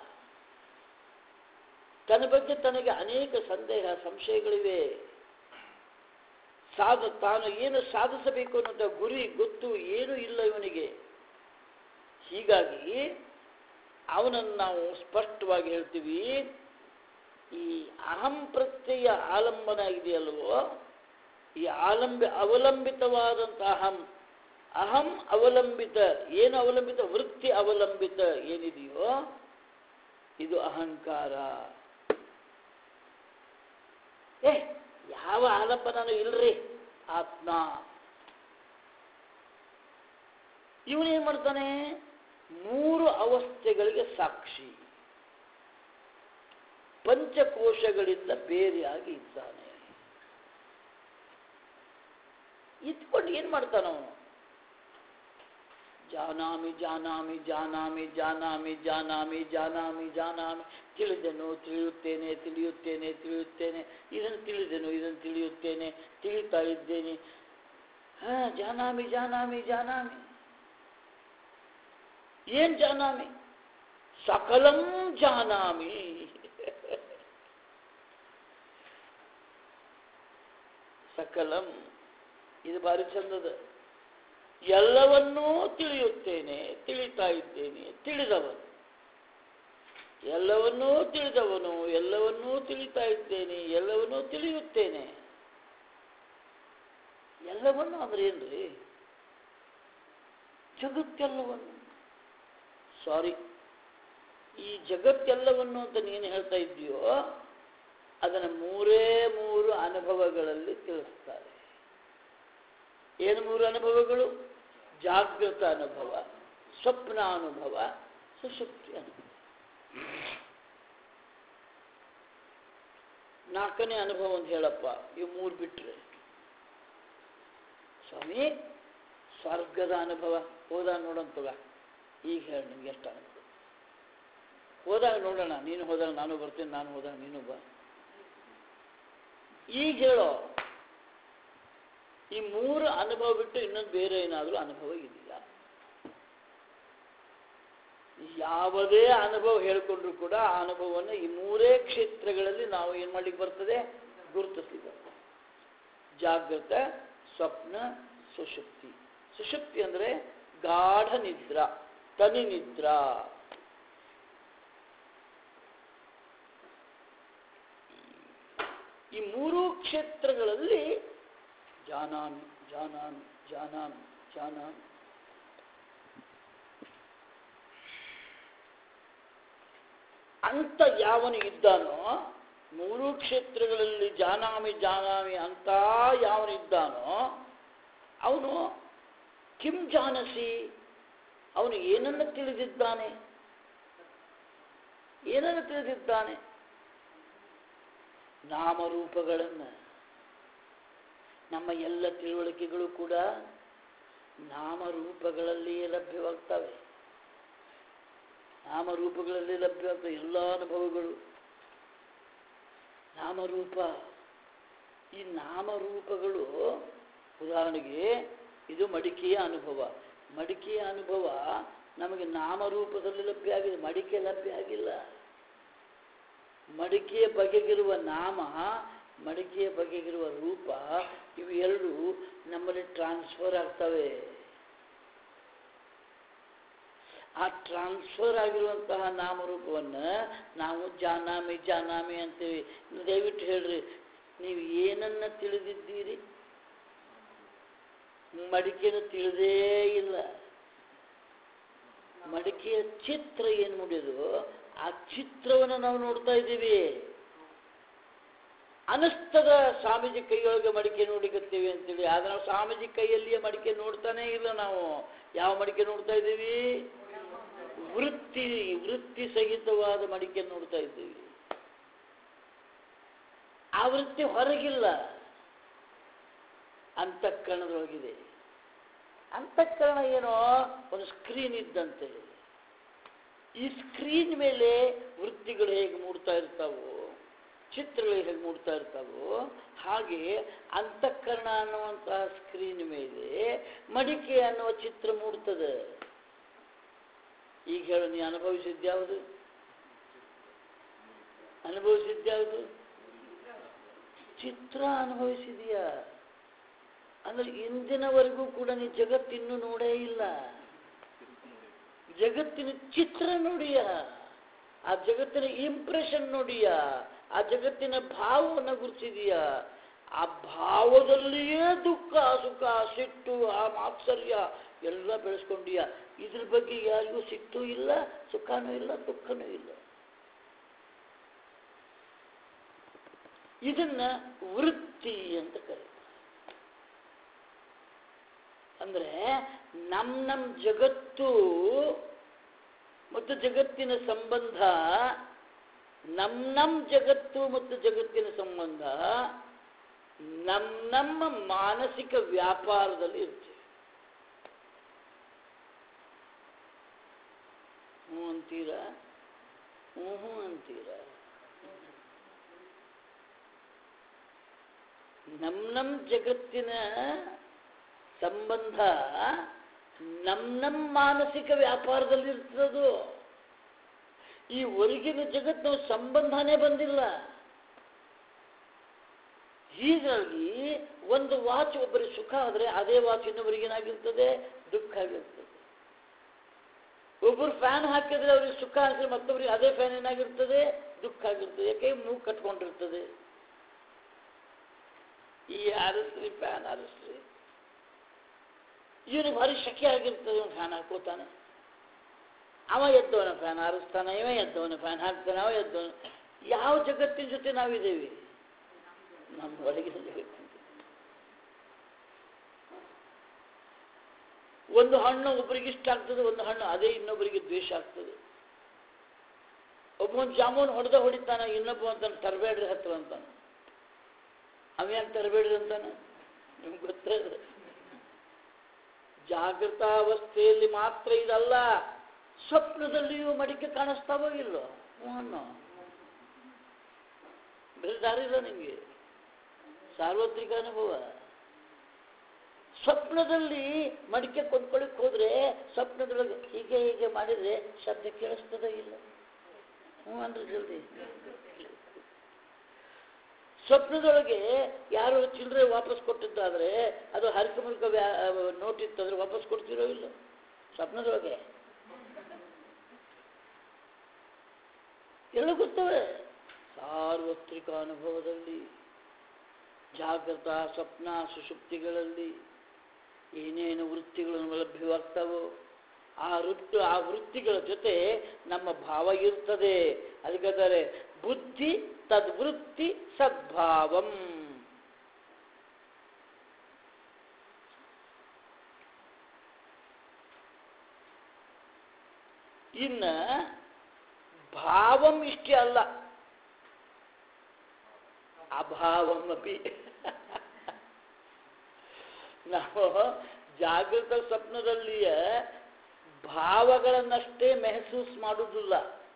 [SPEAKER 1] ತನ್ನ ಬಗ್ಗೆ ತನಗೆ ಅನೇಕ ಸಂದೇಹ ಸಂಶಯಗಳಿವೆ ಸಾಧ ತಾನು ಏನು ಸಾಧಿಸಬೇಕು ಅನ್ನೋದ ಗುರಿ ಗೊತ್ತು ಏನೂ ಇಲ್ಲ ಇವನಿಗೆ ಹೀಗಾಗಿ ಅವನನ್ನು ನಾವು ಸ್ಪಷ್ಟವಾಗಿ ಹೇಳ್ತೀವಿ ಈ ಅಹಂ ಪ್ರತ್ಯಯ ಆಲಂಬನ ಇದೆಯಲ್ವೋ ಈ ಆಲಂಬಿ ಅವಲಂಬಿತವಾದಂಥ ಅಹಂ ಅಹಂ ಅವಲಂಬಿತ ಏನು ಅವಲಂಬಿತ ವೃತ್ತಿ ಅವಲಂಬಿತ ಏನಿದೆಯೋ ಇದು ಅಹಂಕಾರ ಏ ಯಾವ ಆಲಂಬನೂ ಇಲ್ರಿ ಆತ್ಮ ಇವನೇನ್ ಮಾಡ್ತಾನೆ ಮೂರು ಅವಸ್ಥೆಗಳಿಗೆ ಸಾಕ್ಷಿ ಪಂಚಕೋಶಗಳಿಂದ ಬೇರೆಯಾಗಿ ಇದ್ದಾನೆ ಇದ್ಕೊಂಡು ಏನ್ ಮಾಡ್ತಾನವನು ಜಾನಾಮಿ ಜಾನಾಮಿ ಜಾನಾಮಿ ಜಾನಾಮಿ ಜಾನಾಮಿ ಜಾನಾಮಿ ಜಾನಾಮಿ ತಿಳಿದೆನು ತಿಳಿಯುತ್ತೇನೆ ತಿಳಿಯುತ್ತೇನೆ ತಿಳಿಯುತ್ತೇನೆ ಇದನ್ನು ತಿಳಿದೆನು ಇದನ್ನು ತಿಳಿಯುತ್ತೇನೆ ತಿಳಿತಾ ಇದ್ದೇನೆ ಹಾ ಜಾನಾಮಿ ಜಾನಾಮಿ ಜಾನಾಮಿ ಏನ್ ಜಾನಾಮಿ ಸಕಲಂ ಜಾನಾಮಿ ಸಕಲಂ ಇದು ಭಾರಿ ಚಂದದ ಎಲ್ಲವನ್ನೂ ತಿಳಿಯುತ್ತೇನೆ ತಿಳಿತಾ ಇದ್ದೇನೆ ತಿಳಿದವನು ಎಲ್ಲವನ್ನೂ ತಿಳಿದವನು ಎಲ್ಲವನ್ನೂ ತಿಳಿತಾ ಇದ್ದೇನೆ ಎಲ್ಲವನ್ನೂ ತಿಳಿಯುತ್ತೇನೆ ಎಲ್ಲವನ್ನು ಅಂದ್ರೆ ಏನ್ರಿ ಜಗತ್ತೆಲ್ಲವನ್ನು ಸಾರಿ ಈ ಜಗತ್ತೆಲ್ಲವನ್ನು ಅಂತ ನೀನು ಹೇಳ್ತಾ ಇದ್ದೀಯೋ ಅದನ್ನು ಮೂರೇ ಮೂರು ಅನುಭವಗಳಲ್ಲಿ ತಿಳಿಸ್ತಾರೆ ಏನು ಮೂರು ಅನುಭವಗಳು ಜಾಗೃತ ಅನುಭವ ಸ್ವಪ್ನ ಅನುಭವ ಸುಷುಪ್ತಿ ಅನುಭವ ನಾಲ್ಕನೇ ಅನುಭವ ಅಂತ ಹೇಳಪ್ಪ ಇವು ಮೂರು ಬಿಟ್ರೆ ಸ್ವಾಮಿ ಸ್ವರ್ಗದ ಅನುಭವ ಹೋದಾಗ ನೋಡಂತಗ ಈಗ ಹೇಳಿ ನಿಮ್ಗೆ ಎಷ್ಟು ಅನುಭವ ಹೋದಾಗ ನೋಡೋಣ ನೀನು ಹೋದಾಗ ನಾನು ಬರ್ತೀನಿ ನಾನು ಹೋದಾಗ ನೀನು ಬಾ ಈಗ ಹೇಳೋ ಈ ಮೂರು ಅನುಭವ ಬಿಟ್ಟು ಇನ್ನೊಂದು ಬೇರೆ ಏನಾದರೂ ಅನುಭವ ಇದೆಯಾ ಯಾವುದೇ ಅನುಭವ ಹೇಳಿಕೊಂಡ್ರು ಕೂಡ ಆ ಅನುಭವವನ್ನು ಈ ಮೂರೇ ಕ್ಷೇತ್ರಗಳಲ್ಲಿ ನಾವು ಏನು ಮಾಡ್ಲಿಕ್ಕೆ ಬರ್ತದೆ ಗುರುತಿಸ್ಲಿಕ್ಕೆ ಬರ್ತದೆ ಜಾಗೃತ ಸ್ವಪ್ನ ಸುಷುಪ್ತಿ ಸುಷುಪ್ತಿ ಅಂದರೆ ಗಾಢ ನಿದ್ರಾ ತನಿ ನಿದ್ರಾ ಈ ಮೂರೂ ಕ್ಷೇತ್ರಗಳಲ್ಲಿ ಜಾನಾಮಿ ಜಾನಾಮಿ ಜಾನಾಮಿ ಜಾನಾಮಿ ಅಂತ ಯಾವನು ಇದ್ದಾನೋ ಮೂರು ಕ್ಷೇತ್ರಗಳಲ್ಲಿ ಜಾನಾಮಿ ಜಾನಾಮಿ ಅಂತ ಯಾವನಿದ್ದಾನೋ ಅವನು ಕಿಂ ಜಾನಸಿ ಅವನು ಏನನ್ನು ತಿಳಿದಿದ್ದಾನೆ ಏನನ್ನು ತಿಳಿದಿದ್ದಾನೆ ನಾಮರೂಪಗಳನ್ನು ನಮ್ಮ ಎಲ್ಲ ತಿಳುವಳಿಕೆಗಳು ಕೂಡ ನಾಮರೂಪಗಳಲ್ಲಿಯೇ ಲಭ್ಯವಾಗ್ತವೆ ನಾಮರೂಪಗಳಲ್ಲಿ ಲಭ್ಯವಾಗ್ತವೆ ಎಲ್ಲ ಅನುಭವಗಳು ನಾಮರೂಪ ಈ ನಾಮರೂಪಗಳು ಉದಾಹರಣೆಗೆ ಇದು ಮಡಿಕೆಯ ಅನುಭವ ಮಡಿಕೆಯ ಅನುಭವ ನಮಗೆ ನಾಮರೂಪದಲ್ಲಿ ಲಭ್ಯ ಆಗಿದೆ ಮಡಿಕೆ ಲಭ್ಯ ಆಗಿಲ್ಲ ಮಡಿಕೆಯ ಬಗೆಗಿರುವ ನಾಮ ಮಡಿಕೆಯ ಬಗೆಗಿರುವ ರೂಪ ಇವು ಎರಡು ನಮ್ಮಲ್ಲಿ ಟ್ರಾನ್ಸ್ಫರ್ ಆಗ್ತವೆ ಆ ಟ್ರಾನ್ಸ್ಫರ್ ಆಗಿರುವಂತಹ ನಾಮರೂಪವನ್ನು ನಾವು ಜಾನಾಮಿ ಜಾನಾಮಿ ಅಂತೀವಿ ದಯವಿಟ್ಟು ಹೇಳ್ರಿ ನೀವು ಏನನ್ನ ತಿಳಿದಿದ್ದೀರಿ ಮಡಿಕೆಯನ್ನು ತಿಳಿದೇ ಇಲ್ಲ ಮಡಿಕೆಯ ಚಿತ್ರ ಏನು ಮುಡಿಯೋದು ಆ ಚಿತ್ರವನ್ನು ನಾವು ನೋಡ್ತಾ ಇದ್ದೀವಿ ಅನಿಸ್ತದ ಸ್ವಾಮೀಜಿ ಕೈಯೊಳಗೆ ಮಡಿಕೆ ನೋಡಿಕತ್ತೀವಿ ಅಂತೇಳಿ ಆದ್ರೆ ನಾವು ಸ್ವಾಮೀಜಿ ಕೈಯಲ್ಲಿಯೇ ಮಡಿಕೆ ನೋಡ್ತಾನೇ ಇಲ್ಲ ನಾವು ಯಾವ ಮಡಿಕೆ ನೋಡ್ತಾ ಇದ್ದೀವಿ ವೃತ್ತಿ ವೃತ್ತಿ ಸಹಿತವಾದ ಮಡಿಕೆ ನೋಡ್ತಾ ಇದ್ದೀವಿ ಆ ವೃತ್ತಿ ಹೊರಗಿಲ್ಲ ಅಂತಃಕರಣದೊಳಗಿದೆ ಅಂತಃಕರಣ ಏನೋ ಒಂದು ಸ್ಕ್ರೀನ್ ಇದ್ದಂತೆ ಈ ಸ್ಕ್ರೀನ್ ಮೇಲೆ ವೃತ್ತಿಗಳು ಹೇಗೆ ಮೂಡ್ತಾ ಇರ್ತಾವೋ ಚಿತ್ರಗಳು ಹೇಗೆ ಮೂಡ್ತಾ ಇರ್ತಾವೋ ಹಾಗೆ ಅಂತಃಕರಣ ಅನ್ನುವಂತಹ ಸ್ಕ್ರೀನ್ ಮೇಲೆ ಮಡಿಕೆ ಅನ್ನುವ ಚಿತ್ರ ಮೂಡ್ತದೆ ಈಗ ಹೇಳು ನೀ ಅನುಭವಿಸಿದ್ಯಾವುದು ಅನುಭವಿಸಿದ್ಯಾವುದು ಚಿತ್ರ ಅನುಭವಿಸಿದೀಯಾ ಅಂದ್ರೆ ಇಂದಿನವರೆಗೂ ಕೂಡ ನೀ ಜಗತ್ತಿನ್ನು ನೋಡೇ ಇಲ್ಲ ಜಗತ್ತಿನ ಚಿತ್ರ ನೋಡಿಯ ಆ ಜಗತ್ತಿನ ಇಂಪ್ರೆಷನ್ ನೋಡಿಯ ಆ ಜಗತ್ತಿನ ಭಾವವನ್ನು ಗುರುತಿದೀಯ ಆ ಭಾವದಲ್ಲಿಯೇ ದುಃಖ ಸುಖ ಸಿಟ್ಟು ಆ ಮಾತ್ಸರ್ಯ ಎಲ್ಲ ಬೆಳೆಸ್ಕೊಂಡೀಯ ಇದ್ರ ಬಗ್ಗೆ ಯಾರಿಗೂ ಸಿಟ್ಟು ಇಲ್ಲ ಸುಖನೂ ಇಲ್ಲ ದುಃಖನೂ ಇಲ್ಲ ಇದನ್ನ ವೃತ್ತಿ ಅಂತ ಕರೀತಾರೆ ಅಂದ್ರೆ ನಮ್ ನಮ್ ಜಗತ್ತು ಮತ್ತು ಜಗತ್ತಿನ ಸಂಬಂಧ ನಮ್ ನಮ್ ಜಗತ್ತು ಮತ್ತು ಜಗತ್ತಿನ ಸಂಬಂಧ ನಮ್ ನಮ್ಮ ಮಾನಸಿಕ ವ್ಯಾಪಾರದಲ್ಲಿ ಇರ್ತೇವೆ ಹ್ಞೂ ಅಂತೀರಾ ಹ್ಞೂ ಹ್ಞೂ ಅಂತೀರಾ ನಮ್ ನಮ್ ಜಗತ್ತಿನ ಸಂಬಂಧ ನಮ್ ನಮ್ ಮಾನಸಿಕ ವ್ಯಾಪಾರದಲ್ಲಿ ಇರ್ತದದು ಈ ಹೊರಗಿನ ಜಗತ್ತು ಸಂಬಂಧನೇ ಬಂದಿಲ್ಲ ಹೀಗಾಗಿ ಒಂದು ವಾಚ್ ಒಬ್ಬರಿಗೆ ಸುಖ ಆದರೆ ಅದೇ ವಾಚ್ ಇನ್ನೊಬ್ಬರಿಗೇನಾಗಿರ್ತದೆ ದುಃಖ ಆಗಿರ್ತದೆ ಒಬ್ಬರು ಫ್ಯಾನ್ ಹಾಕಿದ್ರೆ ಅವ್ರಿಗೆ ಸುಖ ಹಾಕಿದ್ರೆ ಮತ್ತೊಬ್ಬರಿಗೆ ಅದೇ ಫ್ಯಾನ್ ಏನಾಗಿರ್ತದೆ ದುಃಖ ಆಗಿರ್ತದೆ ಯಾಕೆ ಮೂಗು ಕಟ್ಕೊಂಡಿರ್ತದೆ ಈ ಆರಿಸ್ರಿ ಫ್ಯಾನ್ ಆರಿಸ್ರಿ ಇವನು ಭಾರಿ ಶಕೆ ಆಗಿರ್ತದೆ ಇವನು ಫ್ಯಾನ್ ಹಾಕೋತಾನೆ ಅವ ಎದ್ದವನ ಫ್ಯಾನ್ ಹಾರಿಸ್ತಾನ ಇವ ಎದ್ದವನ ಫ್ಯಾನ್ ಹಾಕ್ತಾನೆ ಅವ ಎದ್ದವನ ಯಾವ ಜಗತ್ತಿನ ಜೊತೆ ನಾವಿದ್ದೇವೆ ನಮ್ಮ ಒಳಗಿನ ಜಗತ್ತಿನ ಜೊತೆ. ಒಂದು ಹಣ್ಣು ಒಬ್ಬರಿಗೆ ಇಷ್ಟ ಆಗ್ತದೆ ಒಂದು ಹಣ್ಣು ಅದೇ ಇನ್ನೊಬ್ಬರಿಗೆ ದ್ವೇಷ ಆಗ್ತದೆ ಒಬ್ಬ ಜಾಮೂನ್ ಹೊಡೆದ ಹೊಡಿತಾನ ಇನ್ನೊಬ್ಬ ಅಂತಾನೆ ತರಬೇಡ್ರಿ ಹತ್ರ ಅಂತಾನೆ ಅವ್ಯಾಕೆ ತರಬೇಡ್ರಿ ಅಂತಾನೆ ನಿಮ್ಗೆ ಗೊತ್ತದ ಜಾಗೃತಾವಸ್ಥೆಯಲ್ಲಿ ಮಾತ್ರ ಇದಲ್ಲ ಸ್ವಪ್ನದಲ್ಲಿಯೂ ಮಡಿಕೆ ಕಾಣಿಸ್ತಾವೋ ಇಲ್ಲೋ ಹ್ಞೂ ಅನ್ನೋ ಬೇರೆ ದಾರಿ ಇಲ್ಲ ನಿಮಗೆ ಸಾರ್ವತ್ರಿಕ ಅನುಭವ ಸ್ವಪ್ನದಲ್ಲಿ ಮಡಿಕೆ ಕೊಂಡ್ಕೊಳಕ್ ಹೋದ್ರೆ ಸ್ವಪ್ನದೊಳಗೆ ಹೀಗೆ ಹೀಗೆ ಮಾಡಿದ್ರೆ ಶಬ್ದ ಕೇಳಿಸ್ತದ ಇಲ್ಲ ಹ್ಞೂ ಅಂದ್ರೆ ಜಲ್ದಿ ಸ್ವಪ್ನದೊಳಗೆ ಯಾರು ಚಿಲ್ಲರೆ ವಾಪಸ್ ಕೊಟ್ಟಿದ್ದಾದ್ರೆ ಅದು ಹರಿಕ ಮುಲ್ಕ ನೋಟ್ ಇತ್ತಂದ್ರೆ ವಾಪಸ್ ಕೊಡ್ತಿರೋ ಇಲ್ಲ ಸ್ವಪ್ನದೊಳಗೆ ಎಲ್ಲ ಗೊತ್ತವೆ ಸಾರ್ವತ್ರಿಕ ಅನುಭವದಲ್ಲಿ ಜಾಗೃತ ಸ್ವಪ್ನ ಸುಷುಪ್ತಿಗಳಲ್ಲಿ ಏನೇನು ವೃತ್ತಿಗಳು ಲಭ್ಯವಾಗ್ತಾವೋ ಆ ವೃತ್ತಿ ಆ ವೃತ್ತಿಗಳ ಜೊತೆ ನಮ್ಮ ಭಾವ ಇರ್ತದೆ ಅದಕ್ಕಾದರೆ ಬುದ್ಧಿ ತದ್ವೃತ್ತಿ ಸದ್ಭಾವಂ ಇನ್ನ ಭಾವಂ ಇಷ್ಟೇ ಅಲ್ಲ ಅಭಾವಂ ಅಪಿ ನಾವು ಜಾಗೃತ ಸ್ವಪ್ನದಲ್ಲಿಯ ಭಾವಗಳನ್ನಷ್ಟೇ ಮೆಹಸೂಸ್ ಮಾಡುವುದಿಲ್ಲ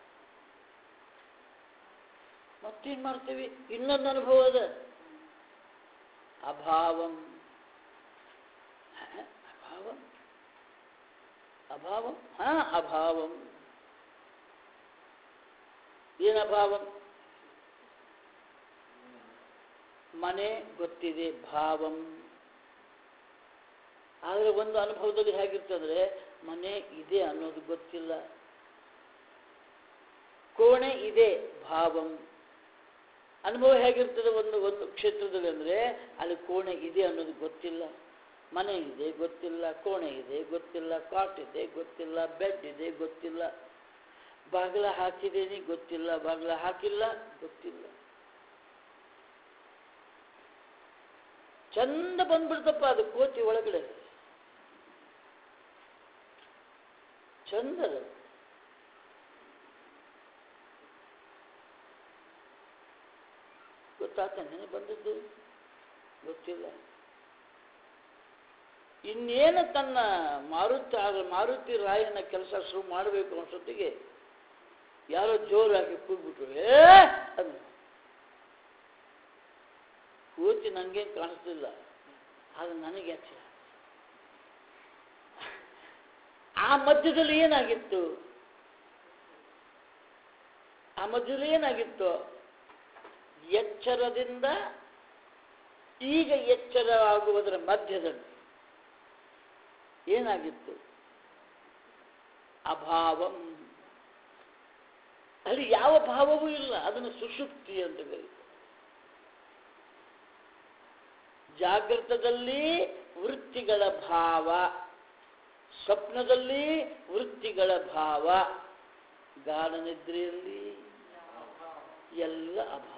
[SPEAKER 1] ಮತ್ತೇನ್ ಮಾಡ್ತೀವಿ ಇನ್ನೊಂದು ಅನುಭವ ಅದ ಅಭಾವಂ ಹ? ಅಭಾವಂ ಅಭಾವಂ ಹಾ ಅಭಾವಂ ಏನ್ ಅಭಾವಂ ಮನೆ ಗೊತ್ತಿದೆ ಭಾವಂ ಆದರೆ ಒಂದು ಅನುಭವದಲ್ಲಿ ಹೇಗಿರ್ತಂದ್ರೆ ಮನೆ ಇದೆ ಅನ್ನೋದು ಗೊತ್ತಿಲ್ಲ ಕೋಣೆ ಇದೆ ಭಾವಂ ಅನುಭವ ಹೇಗಿರ್ತದೆ ಒಂದು ಒಂದು ಕ್ಷೇತ್ರದಲ್ಲಿ ಅಂದರೆ ಅಲ್ಲಿ ಕೋಣೆ ಇದೆ ಅನ್ನೋದು ಗೊತ್ತಿಲ್ಲ ಮನೆ ಇದೆ ಗೊತ್ತಿಲ್ಲ ಕೋಣೆ ಇದೆ ಗೊತ್ತಿಲ್ಲ ಕಾಟ್ ಇದೆ ಗೊತ್ತಿಲ್ಲ ಬೆಡ್ ಇದೆ ಗೊತ್ತಿಲ್ಲ ಬಾಗಿಲ ಹಾಕಿದೇನಿ ಗೊತ್ತಿಲ್ಲ ಬಾಗಿಲ ಹಾಕಿಲ್ಲ ಗೊತ್ತಿಲ್ಲ ಚಂದ ಬಂದ್ಬಿಡ್ತಪ್ಪ ಅದು ಕೋತಿ ಒಳಗಡೆ ಚಂದ ಅದು. ಗೊತ್ತಾತ ನೆನೆ ಬಂದದ್ದು ಗೊತ್ತಿಲ್ಲ ಇನ್ನೇನು ತನ್ನ ಮಾರುತಿ ಆಗ- ಮಾರುತಿ ರಾಯನ ಕೆಲಸ ಶುರು ಮಾಡಬೇಕು ಅನ್ಸೊತ್ತಿಗೆ ಯಾರೋ ಜೋರಾಗಿ ಕೂಗ್ಬಿಟ್ರು ಏ ಅಂದ್ರು. ಕೂತಿ ನನಗೇನು ಕಾಣಿಸ್ತಿಲ್ಲ ಆದ್ರೆ ನನಗೆ ಎಚ್ಚರ ಆ ಮಧ್ಯದಲ್ಲಿ ಏನಾಗಿತ್ತು ಆ ಮಧ್ಯದಲ್ಲಿ ಏನಾಗಿತ್ತು ಎಚ್ಚರದಿಂದ ಈಗ ಎಚ್ಚರವಾಗುವುದರ ಮಧ್ಯದಲ್ಲಿ ಏನಾಗಿತ್ತು ಅಭಾವಂ ಅಲ್ಲಿ ಯಾವ ಭಾವವೂ ಇಲ್ಲ ಅದನ್ನು ಸುಷುಪ್ತಿ ಅಂತ ಕರೀತಾರೆ ಜಾಗೃತದಲ್ಲಿ ವೃತ್ತಿಗಳ ಭಾವ ಸ್ವಪ್ನದಲ್ಲಿ ವೃತ್ತಿಗಳ ಭಾವ ಗಾಢ ನಿದ್ರೆಯಲ್ಲಿ ಎಲ್ಲ ಅಭಾವ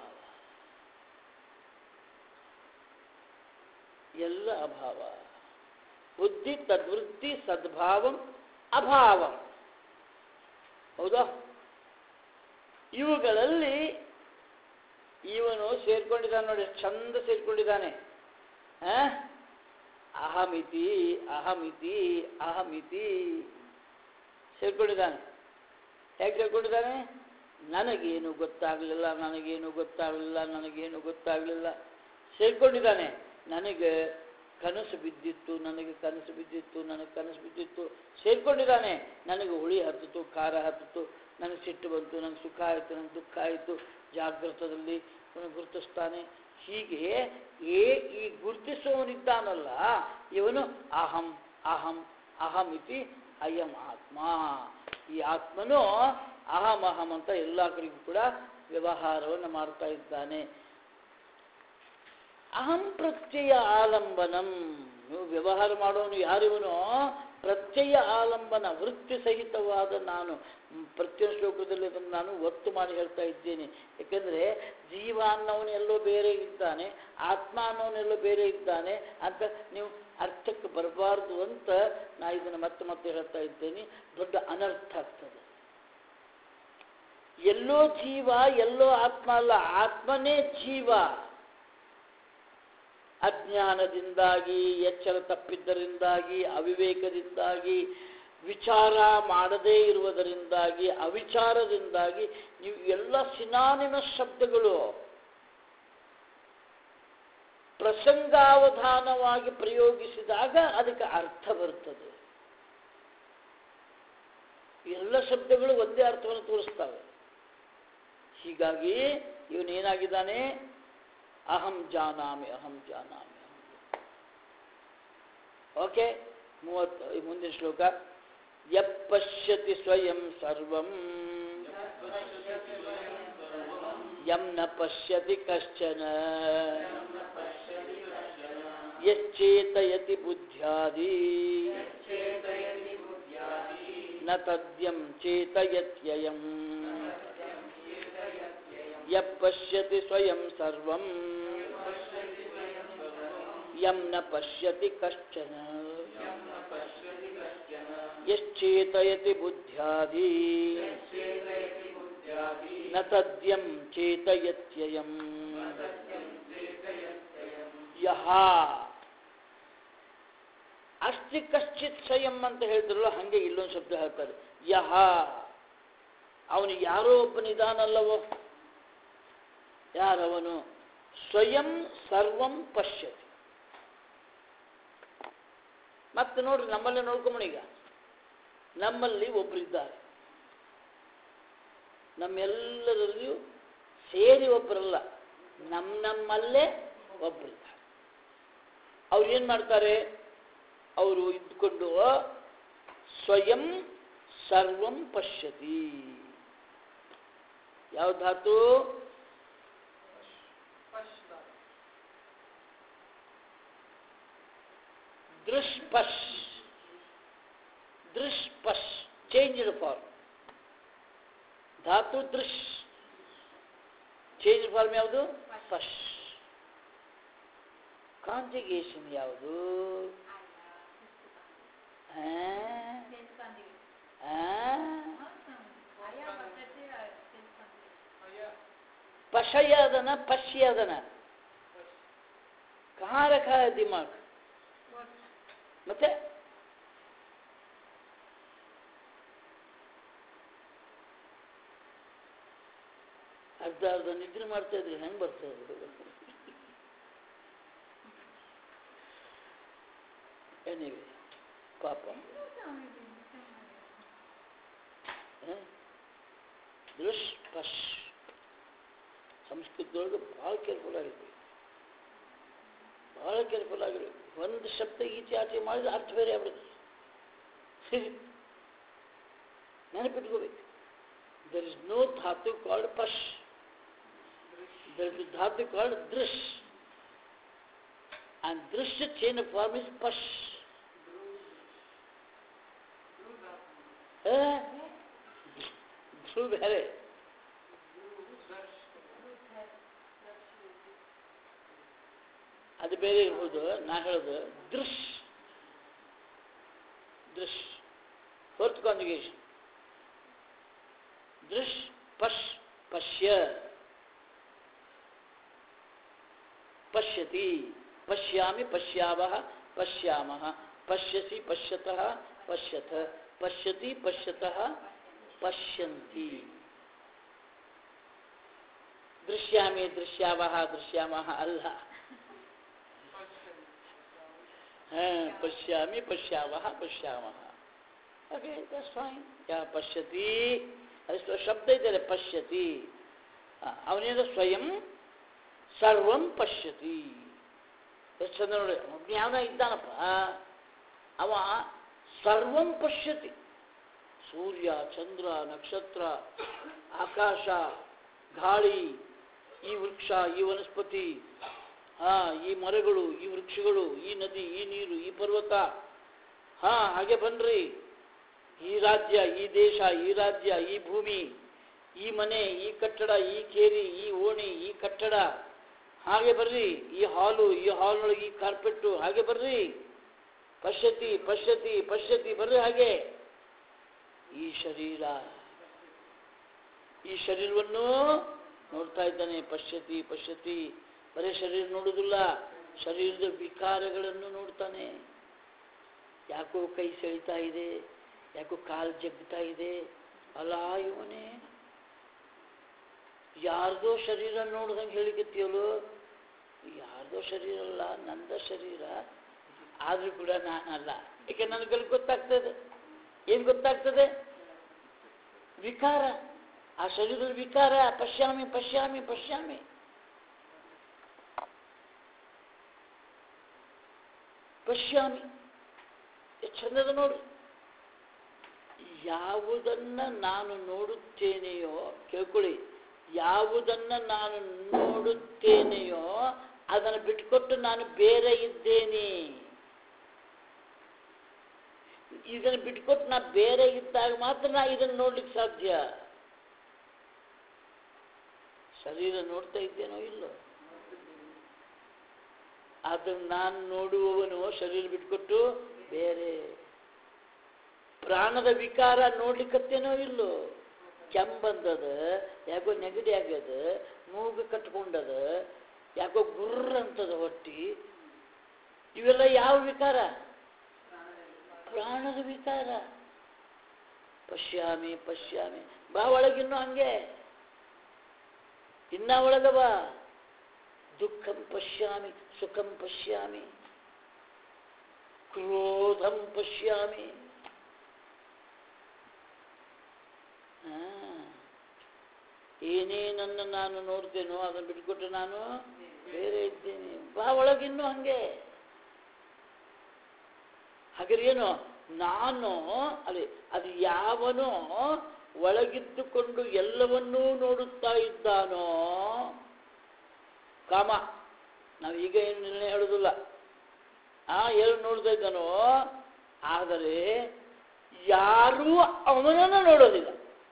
[SPEAKER 1] ಎಲ್ಲ ಅಭಾವ ಬುದ್ಧಿ ತದ್ವೃತ್ತಿ ಸದ್ಭಾವಂ ಅಭಾವಂ ಹೌದಾ ಇವುಗಳಲ್ಲಿ ಇವನು ಸೇರ್ಕೊಂಡಿದ್ದಾನೆ ನೋಡಿ ಎಷ್ಟು ಚಂದ ಸೇರ್ಕೊಂಡಿದ್ದಾನೆ ಆ? ಅಹಮಿತಿ ಅಹಮಿತಿ ಅಹಮಿತಿ ಸೇರ್ಕೊಂಡಿದ್ದಾನೆ ಹೇಗೆ ಸೇರ್ಕೊಂಡಿದ್ದಾನೆ ನನಗೇನು ಗೊತ್ತಾಗಲಿಲ್ಲ ನನಗೇನು ಗೊತ್ತಾಗಲಿಲ್ಲ ನನಗೇನು ಗೊತ್ತಾಗಲಿಲ್ಲ ಸೇರ್ಕೊಂಡಿದ್ದಾನೆ ನನಗೆ ಕನಸು ಬಿದ್ದಿತ್ತು ನನಗೆ ಕನಸು ಬಿದ್ದಿತ್ತು ನನಗೆ ಕನಸು ಬಿದ್ದಿತ್ತು ಸೇರ್ಕೊಂಡಿದ್ದಾನೆ ನನಗೆ ಹುಳಿ ಹತ್ತಿತು ಖಾರ ಹತ್ತಿತು ನನಗೆ ಸಿಟ್ಟು ಬಂತು ನನಗೆ ಸುಖ ಆಯಿತು ನನಗೆ ದುಃಖ ಆಯಿತು ಜಾಗೃತದಲ್ಲಿ ಅವನು ಗುರುತಿಸ್ತಾನೆ ಹೀಗೆ ಏ ಈ ಗುರುತಿಸುವವನಿದ್ದಾನಲ್ಲ ಇವನು ಅಹಂ ಅಹಂ ಅಹಂ ಇತಿ ಅಯಂ ಆತ್ಮ ಈ ಆತ್ಮನು ಅಹಂ ಅಹಂ ಅಂತ ಎಲ್ಲ ಕಡೆಗೂ ಕೂಡ ವ್ಯವಹಾರವನ್ನು ಮಾಡ್ತಾ ಇದ್ದಾನೆ ಅಹಂ ಪ್ರತ್ಯಯ ಆಲಂಬನಂ ನೀವು ವ್ಯವಹಾರ ಮಾಡೋನು ಯಾರಿವನು ಪ್ರತ್ಯಯ ಆಲಂಬನ ವೃತ್ತಿ ಸಹಿತವಾದ ನಾನು ಮ್, ಪ್ರತಿಯೊಂದು ಶ್ಲೋಕದಲ್ಲಿ ಅದನ್ನು ನಾನು ಒತ್ತು ಮಾಡಿ ಹೇಳ್ತಾ ಇದ್ದೇನೆ ಯಾಕೆಂದರೆ ಜೀವ ಅನ್ನೋನು ಎಲ್ಲೋ ಬೇರೆ ಇದ್ದಾನೆ ಆತ್ಮ ಅನ್ನೋನು ಎಲ್ಲೋ ಬೇರೆ ಇದ್ದಾನೆ ಅಂತ ನೀವು ಅರ್ಥಕ್ಕೆ ಬರಬಾರ್ದು ಅಂತ ನಾ ಇದನ್ನು ಮತ್ತೆ ಮತ್ತೆ ಹೇಳ್ತಾ ಇದ್ದೇನೆ ದೊಡ್ಡ ಅನರ್ಥ ಆಗ್ತದೆ ಎಲ್ಲೋ ಜೀವ ಎಲ್ಲೋ ಆತ್ಮ ಅಲ್ಲ ಆತ್ಮನೇ ಜೀವ ಅಜ್ಞಾನದಿಂದಾಗಿ ಎಚ್ಚರ ತಪ್ಪಿದ್ದರಿಂದಾಗಿ ಅವಿವೇಕದಿಂದಾಗಿ ವಿಚಾರ ಮಾಡದೇ ಇರುವುದರಿಂದಾಗಿ ಅವಿಚಾರದಿಂದಾಗಿ ನೀವು ಎಲ್ಲ ಸಿನಾನಿಮಸ್ ಶಬ್ದಗಳು ಪ್ರಸಂಗಾವಧಾನವಾಗಿ ಪ್ರಯೋಗಿಸಿದಾಗ ಅದಕ್ಕೆ ಅರ್ಥ ಬರ್ತದೆ ಎಲ್ಲ ಶಬ್ದಗಳು ಒಂದೇ ಅರ್ಥವನ್ನು ತೋರಿಸ್ತವೆ ಹೀಗಾಗಿ ಇವನೇನಾಗಿದ್ದಾನೆ ಅಹಂ ಜಾನಾಮಿ ಅಹಂ ಜಾನಾಮಿ ಅಹಂ ಓಕೆ ಮೂವತ್ತು ಈ ಮುಂದಿನ ಶ್ಲೋಕ ಯಪ್ಪಶ್ಯತಿ ಸ್ವಯಂ ಸರ್ವಂ ಯಂ ನ ಪಶ್ಯತಿ ಕಶ್ಚನ ಯಚ್ಚೇತಯತಿ ಬುದ್ಧ್ಯಾದಿ ನ ತದ್ಯಂ ಚೇತಯತ್ಯಯಂ ಯಃ ಪಶ್ಯತಿ ಸ್ವಯಂ ಸರ್ವಂ ಯಂ ನ ಪಶ್ಯತಿ ಕಶ್ಚನ ಯಶ್ಚೇತಯತಿ ಬುದ್ಧ್ಯಾದಿ ನ ತದ್ಯಂ ಚೇತಯತ್ಯಯಂ ಯಹ ಅಸ್ತಿ ಕಶ್ಚಿತ್ ಸ್ವಯಂ ಅಂತ ಹೇಳಿದ್ರಲ್ಲ ಹಾಗೆ ಇಲ್ಲೊಂದು ಶಬ್ದ ಹೇಳ್ತಾರೆ ಯಹ ಅವನು ಯಾರೋ ಒಬ್ಬನಿದಾನಲ್ಲವೋ ಯಾರವನು ಸ್ವಯಂ ಸರ್ವಂ ಪಶ್ಯತಿ ಮತ್ತೆ ನೋಡ್ರಿ ನಮ್ಮಲ್ಲೇ ನೋಡ್ಕೊಂಬಣೀಗ ನಮ್ಮಲ್ಲಿ ಒಬ್ಬರಿದ್ದಾರೆ ನಮ್ಮೆಲ್ಲರಲ್ಲಿಯೂ ಸೇರಿ ಒಬ್ಬರಲ್ಲ ನಮ್ಮ ನಮ್ಮಲ್ಲೇ ಒಬ್ಬರಿದ್ದಾರೆ ಅವ್ರು ಏನು ಮಾಡ್ತಾರೆ ಅವರು ಇದ್ಕೊಂಡು ಸ್ವಯಂ ಸರ್ವಂ ಪಶ್ಯತಿ ಯಾವ ಧಾತು ದೃಷ್ಪಶ್ ದೃಷ್ಪಶ್ ಚೇಂಜ್ ಫಾರ್ಮ್ ಧಾತು ದೃಶ್ ಚೇಂಜ್ ಫಾರ್ಮ್ ಯಾವುದು ಪಶ್ ಕಾಂಜುಗೇಷನ್ ಯಾವುದು ಆ? ಆ? ಪಶಯಾದನ ಪಶ್ಯಾದನ ಕहाँ रखा है दिमाग ಮತ್ತೆ ಅರ್ಧ ಅರ್ಧ ನಿದ್ರೆ ಮಾಡ್ತಾ ಇದ್ರೆ ಹೆಂಗ್ ಬರ್ತಾ ಇದ್ರು ಎನಿವೆ ಪಾಪ ಹ? ದೃಶ್ ಪಶ್ ಸಂಸ್ಕೃತದೊಳಗೆ ಭಾಳ ಕೇರ್ಫುಲ್ ಆಗಿರ್ಬೇಕು ಭಾಳ ಕೇರ್ಫುಲ್ ಆಗಿರ್ಬೇಕು ಒಂದು ಶಬ್ದ ಈಚೆ ಆಚೆ ಮಾಡಿದ್ರೆ ಅರ್ಥ ಬೇರೆ ಆಗ್ಬಿಡುತ್ತೆ ನೆನಪಿಟ್ಕೋಬೇಕು ದರ್ ಇಸ್ ನೋ ಧಾತು ಕಾಲ್ಡ್ ಪಶ್ ದರ್ ಇಸ್ ಧಾತು ಕಾಲ್ಡ್ ದೃಶ್ and ದೃಶ್ಯ ಚೇನ್ ಫಾರ್ಮ್ ಇಸ್ ಪಶ್ ಧ್ರು ಬೇರೆ ಅದು ಬೇರೆ ಇರ್ಬೋದು ನಾ ಹೇಳೋದು ದೃಶ್ ದೃಶ್ ಫೋರ್ತ್ ಕಾನ್ಜುಗೇಷನ್ ದೃಶ್ ಪಶ್ ಪಶ್ಯ ಪಶ್ಯತಿ ಪಶ್ಯಾಮಿ ಪಶ್ಯಾವಹ ಪಶ್ಯಾಮಃ ಪಶ್ಯಸಿ ಪಶ್ಯತಃ ಪಶ್ಯಥ ಪಶ್ಯತಿ ಪಶ್ಯತಃ ಪಶ್ಯಂತಿ ದೃಶ್ಯಾಮಿ ದೃಶ್ಯಾವಹ ದೃಶ್ಯಾಮಃ ಅಲ್ಲ ಹಾ ಪಶ್ಯಾಮಿ ಪಶ್ಯಾವಹ ಪಶ್ಯಾಮಃ ಓಕೆ ದಟ್ಸ್ ಫೈನ್ ಯಾ ಪಶ್ಯತಿ ಅದು ಶಬ್ದ ಇದೆ ಪಶ್ಯತಿ ಅವನೇನು ಸ್ವಯಂ ಸರ್ವಂ ಪಶ್ಯತಿ ಎಷ್ಟು ಚಂದ ನೋಡಿ ಒಬ್ಬ ಯಾವನ ಇದ್ದಾನಪ್ಪ ಅವ ಸರ್ವಂ ಪಶ್ಯತಿ ಸೂರ್ಯ ಚಂದ್ರ ನಕ್ಷತ್ರ ಆಕಾಶ ಗಾಳಿ ಈ ವೃಕ್ಷ ಈ ವನಸ್ಪತಿ ಹಾ ಈ ಮರಗಳು ಈ ವೃಕ್ಷಗಳು ಈ ನದಿ ಈ ನೀರು ಈ ಪರ್ವತ ಹಾ ಹಾಗೆ ಬನ್ರಿ ಈ ರಾಜ್ಯ ಈ ದೇಶ ಈ ರಾಜ್ಯ ಈ ಭೂಮಿ ಈ ಮನೆ ಈ ಕಟ್ಟಡ ಈ ಕೇರಿ ಈ ಓಣಿ ಈ ಕಟ್ಟಡ ಹಾಗೆ ಬರ್ರಿ ಈ ಹಾಲು ಈ ಹಾಲ್ನೊಳಗೆ ಈ ಕಾರ್ಪೆಟ್ಟು ಹಾಗೆ ಬರ್ರಿ ಪಶ್ಯತಿ ಪಶ್ಯತಿ ಪಶ್ಯತಿ ಬರ್ರಿ ಹಾಗೆ ಈ ಶರೀರ ಈ ಶರೀರವನ್ನು ನೋಡ್ತಾ ಇದ್ದಾನೆ ಪಶ್ಯತಿ ಪಶ್ಯತಿ ಬರೀ ಶರೀರ ನೋಡುವುದಿಲ್ಲ ಶರೀರದ ವಿಕಾರಗಳನ್ನು ನೋಡ್ತಾನೆ ಯಾಕೋ ಕೈ ಸೆಳಿತಾ ಇದೆ ಯಾಕೋ ಕಾಲು ಜಗ್ತಾ ಇದೆ ಅಲ್ಲ ಇವನೇ ಯಾರ್ದೋ ಶರೀರ ನೋಡ್ದಂಗೆ ಹೇಳಿಕತ್ತೀಯಲ್ಲೋ ಯಾರ್ದೋ ಶರೀರ ಅಲ್ಲ ನಂದ ಶರೀರ ಆದರೂ ಕೂಡ ನಾನಲ್ಲ ಏಕೆ ನನಗಲ್ಲಿ ಗೊತ್ತಾಗ್ತದೆ ಏನು ಗೊತ್ತಾಗ್ತದೆ ವಿಕಾರ ಆ ಶರೀರದ ವಿಕಾರ ಪಶ್ಯಾಮಿ ಪಶ್ಯಾಮಿ ಪಶ್ಯಾಮಿ ಪಶ್ಯಾಮಿ ಎಷ್ಟು ಚಂದದ ನೋಡ್ರಿ ಯಾವುದನ್ನ ನಾನು ನೋಡುತ್ತೇನೆಯೋ ಕೇಳ್ಕೊಳ್ಳಿ ಯಾವುದನ್ನ ನಾನು ನೋಡುತ್ತೇನೆಯೋ ಅದನ್ನು ಬಿಟ್ಕೊಟ್ಟು ನಾನು ಬೇರೆ ಇದ್ದೇನೆ ಇದನ್ನು ಬಿಟ್ಕೊಟ್ಟು ನಾ ಬೇರೆ ಇದ್ದಾಗ ಮಾತ್ರ ನಾ ಇದನ್ನು ನೋಡ್ಲಿಕ್ಕೆ ಸಾಧ್ಯ ಶರೀರ ನೋಡ್ತಾ ಇದ್ದೇನೋ ಇಲ್ಲೋ ಅದನ್ನು ನಾನು ನೋಡುವವನು ಶರೀರ ಬಿಟ್ಕೊಟ್ಟು ಬೇರೆ ಪ್ರಾಣದ ವಿಕಾರ ನೋಡ್ಲಿಕ್ಕತ್ತೇನೋ ಇಲ್ಲೋ ಕೆಂಬಂದದ ಯಾಕೋ ನೆಗಡಿ ಆಗ್ಯದ ಮೂಗು ಕಟ್ಕೊಂಡದ ಯಾಕೋ ಗುರ್ರ ಅಂತದ ಹೊಟ್ಟಿ ಇವೆಲ್ಲ ಯಾವ ವಿಕಾರ ಪ್ರಾಣದ ವಿಕಾರ ಪಶ್ಯಾಮಿ ಪಶ್ಯಾಮಿ ಬಾ ಒಳಗಿನ್ನು ಹಂಗೆ ಇನ್ನ ಒಳಗವ ದುಃಖಂ ಪಶ್ಯಾಮಿ ಸುಖಂ ಪಶ್ಯಾಮಿ ಕ್ರೋಧಂ ಪಶ್ಯಾಮಿ ಆ, ಏನೇನನ್ನು ನಾನು ನೋಡ್ತೇನೋ ಅದನ್ನು ಬಿಟ್ಕೊಟ್ಟು ನಾನು ಬೇರೆ ಇದ್ದೇನೆ ಬಾ ಒಳಗಿನ್ನು ಹಂಗೆ ಹಾಗಾದ್ರೆ ಏನು ನಾನು ಅಲ್ಲಿ ಅದು ಯಾವನೋ ಒಳಗಿದ್ದುಕೊಂಡು ಎಲ್ಲವನ್ನೂ ನೋಡುತ್ತಾ ಇದ್ದಾನೋ ಕಾಮ ನಾವು ಈಗ ಏನು ನಿರ್ಣಯ ಹೇಳೋದಿಲ್ಲ ಆ ಏನು ನೋಡ್ತಾ ಇದ್ದಾನೋ ಆದರೆ ಯಾರೂ ಅವನನ್ನು ನೋಡೋದಿಲ್ಲ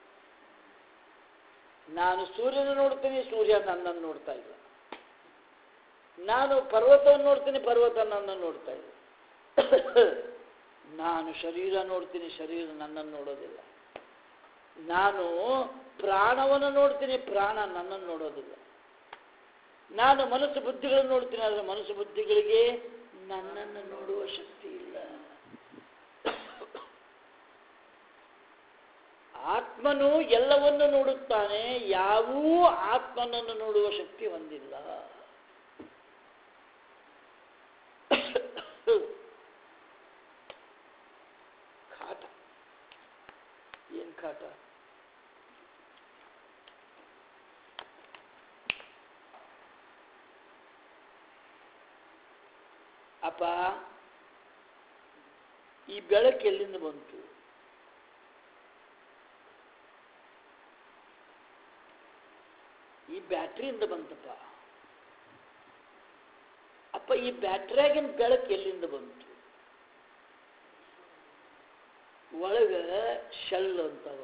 [SPEAKER 1] ನಾನು ಸೂರ್ಯನ ನೋಡ್ತೀನಿ ಸೂರ್ಯ ನನ್ನನ್ನು ನೋಡ್ತಾ ಇಲ್ಲ ನಾನು ಪರ್ವತವನ್ನು ನೋಡ್ತೀನಿ ಪರ್ವತ ನನ್ನನ್ನು ನೋಡ್ತಾ ಇಲ್ಲ ನಾನು ಶರೀರ ನೋಡ್ತೀನಿ ಶರೀರ ನನ್ನನ್ನು ನೋಡೋದಿಲ್ಲ ನಾನು ಪ್ರಾಣವನ್ನು ನೋಡ್ತೀನಿ ಪ್ರಾಣ ನನ್ನನ್ನು ನೋಡೋದಿಲ್ಲ ನಾನು ಮನಸ್ಸು ಬುದ್ಧಿಗಳನ್ನು ನೋಡ್ತೀನಿ ಆದರೆ ಮನಸ್ಸು ಬುದ್ಧಿಗಳಿಗೆ ನನ್ನನ್ನು ನೋಡುವ ಶಕ್ತಿ ಇಲ್ಲ ಆತ್ಮನು ಎಲ್ಲವನ್ನು ನೋಡುತ್ತಾನೆ ಯಾವೂ ಆತ್ಮನನ್ನು ನೋಡುವ ಶಕ್ತಿ ಹೊಂದಿಲ್ಲ ಕಾಟ ಏನ್ ಕಾಟ ಅಪ್ಪ ಈ ಬೆಳಕು ಎಲ್ಲಿಂದ ಬಂತು ಈ ಬ್ಯಾಟ್ರಿಯಿಂದ ಬಂತಪ್ಪ ಅಪ್ಪ ಈ ಬ್ಯಾಟ್ರಿಯಾಗಿನ ಬೆಳಕು ಎಲ್ಲಿಂದ ಬಂತು ಒಳಗ ಶೆಲ್ ಅಂತವ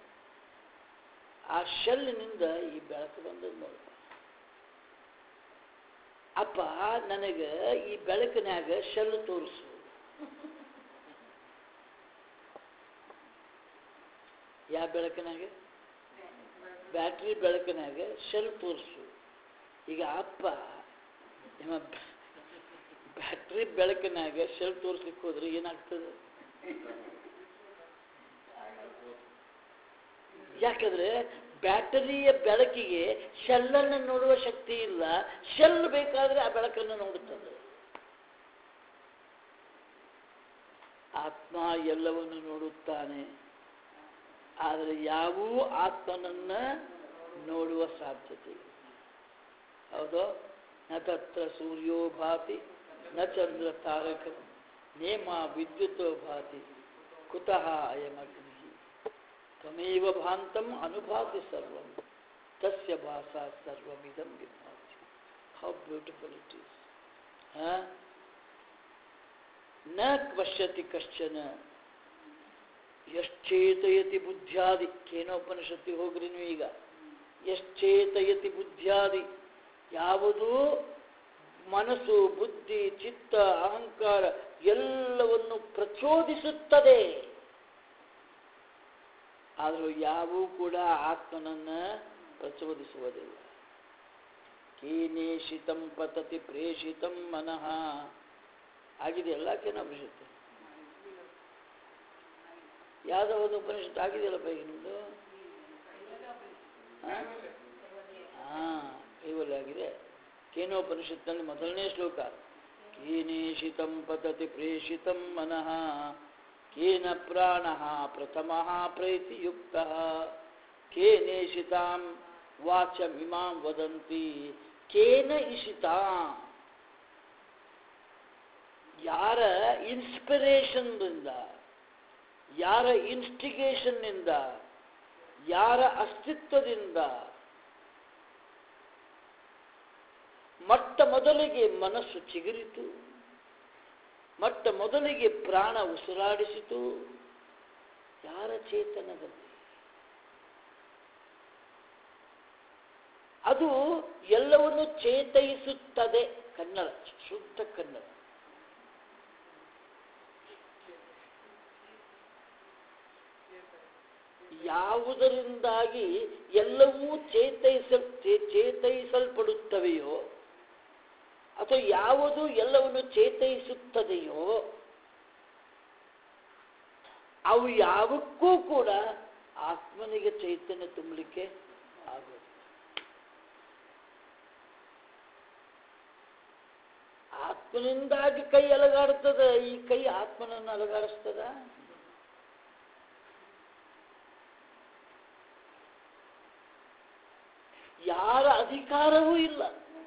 [SPEAKER 1] ಆ ಶೆಲ್ಲಿನಿಂದ ಈ ಬೆಳಕು ಬಂದದ್ದು ನೋಡ ಅಪ್ಪ ನನಗೆ ಈ ಬೆಳಕಿನ್ಯಾಗ ಶೆಲ್ ತೋರಿಸು ಯಾವ ಬೆಳಕಿನಾಗ ಬ್ಯಾಟ್ರಿ ಬೆಳಕಿನಾಗ ಶೆಲ್ ತೋರಿಸು ಈಗ ಅಪ್ಪ ನಿಮ್ಮ ಬ್ಯಾಟ್ರಿ ಬೆಳಕಿನಾಗ ಶೆಲ್ ತೋರಿಸ್ಲಿಕ್ಕೆ ಹೋದ್ರೆ ಏನಾಗ್ತದೆ ಯಾಕಂದ್ರೆ ಬ್ಯಾಟರಿಯ ಬೆಳಕಿಗೆ ಶೆಲ್ಲನ್ನು ನೋಡುವ ಶಕ್ತಿ ಇಲ್ಲ ಶೆಲ್ ಬೇಕಾದ್ರೆ ಆ ಬೆಳಕನ್ನು ನೋಡುತ್ತದೆ ಆತ್ಮ ಎಲ್ಲವನ್ನು ನೋಡುತ್ತಾನೆ ಆದರೆ ಯಾವೂ ಆತ್ಮನನ್ನ ನೋಡುವ ಸಾಧ್ಯತೆ ಇಲ್ಲ ಹೌದು ನ ತತ್ರ ಸೂರ್ಯೋ ಭಾತಿ ನ ಚಂದ್ರ ತಾರಕ ನೇಮ ವಿದ್ಯುತ್ತೋ ಭಾತಿ ಕುತಃ ಅಯಮಗ್ನಿ ತ್ವಮೇವ ಭಾಂತಂ ಅನುಭಾತಿ ಸರ್ವಂ ತಸ್ಯ ಭಾಷಾ ಸರ್ವಮಿದಂ ವಿಭಾತಿ ಹೌ ಬ್ಯೂಟಿಫುಲ್ ಇಟ್ ಈಸ್ ನ ಪಶ್ಯತಿ ಕಶ್ಚನ ಎಶ್ಚೇತಯತಿ ಬುದ್ಧ್ಯಾದಿ ಕೇನೋಪನಿಷತ್ತಿಗೆ ಹೋಗ್ರಿ ನೀವು ಈಗ ಎಶ್ಚೇತಯತಿ ಬುದ್ಧ್ಯಾದಿ ಯಾವುದು ಮನಸ್ಸು ಬುದ್ಧಿ ಚಿತ್ತ ಅಹಂಕಾರ ಎಲ್ಲವನ್ನು ಪ್ರಚೋದಿಸುತ್ತದೆ ಆದರೂ ಯಾವೂ ಕೂಡ ಆತ್ಮನನ್ನ ಪ್ರಚೋದಿಸುವುದಿಲ್ಲ ಕೇನೇಷಿತಂ ಪತತಿ ಪ್ರೇಷಿತಂ ಮನಃ ಆಗಿದೆಯಲ್ಲ ಕೇನೋಪನಿಷತ್ತು ಯಾವುದೋ ಒಂದು ಉಪನಿಷತ್ತು ಆಗಿದೆಯಲ್ಲಪ್ಪ ಈಗ ನಿಮ್ಮದು ಹಾಂ ಕೈವಲ್ಯ ಆಗಿದೆ ಕೇನೋಪನಿಷತ್ನಲ್ಲಿ ಮೊದಲನೇ ಶ್ಲೋಕ ಕೇನೇಷಿತಂ ಪತತಿ ಪ್ರೇಷಿತಂ ಮನಃ ಕೇನ ಪ್ರಾಣ ಪ್ರಥಮ ಪ್ರೈತಿಯುಕ್ತ ಕೇನೇಷಿತಾಂ ವಾಚಮಿಮಾಂ ವದಂತಿ ಕೇನ ಇಷಿತಾಂ ಯಾರ ಇನ್ಸ್ಪಿರೇಷನ್ನಿಂದ ಯಾರ ಇನ್ಸ್ಟಿಗೇಷನ್ನಿಂದ ಯಾರ ಅಸ್ತಿತ್ವದಿಂದ ಮೊಟ್ಟ ಮೊದಲಿಗೆ ಮನಸ್ಸು ಚಿಗುರಿತು ಮೊಟ್ಟ ಮೊದಲಿಗೆ ಪ್ರಾಣ ಉಸಿರಾಡಿಸಿತು ಯಾರ ಚೇತನದಲ್ಲಿ ಅದು ಎಲ್ಲವನ್ನು ಚೇತಯಿಸುತ್ತದೆ ಕನ್ನಡ ಶುದ್ಧ ಕನ್ನಡ ಯಾವುದರಿಂದಾಗಿ ಎಲ್ಲವೂ ಚೇತಯಿಸ ಚೇ- ಚೇತಯಿಸಲ್ಪಡುತ್ತವೆಯೋ ಅಥವಾ ಯಾವುದು ಎಲ್ಲವನ್ನು ಚೇತಯಿಸುತ್ತದೆಯೋ ಅವು ಯಾವಕ್ಕೂ ಕೂಡ ಆತ್ಮನಿಗೆ ಚೈತನ್ಯ ತುಂಬಲಿಕ್ಕೆ ಆಗೋದು ಆತ್ಮನಿಂದಾಗಿ ಕೈ ಅಲಗಾಡುತ್ತದ ಈ ಕೈ ಆತ್ಮನನ್ನು ಅಲಗಾಡಿಸ್ತದ ಯಾರ ಅಧಿಕಾರವೂ ಇಲ್ಲ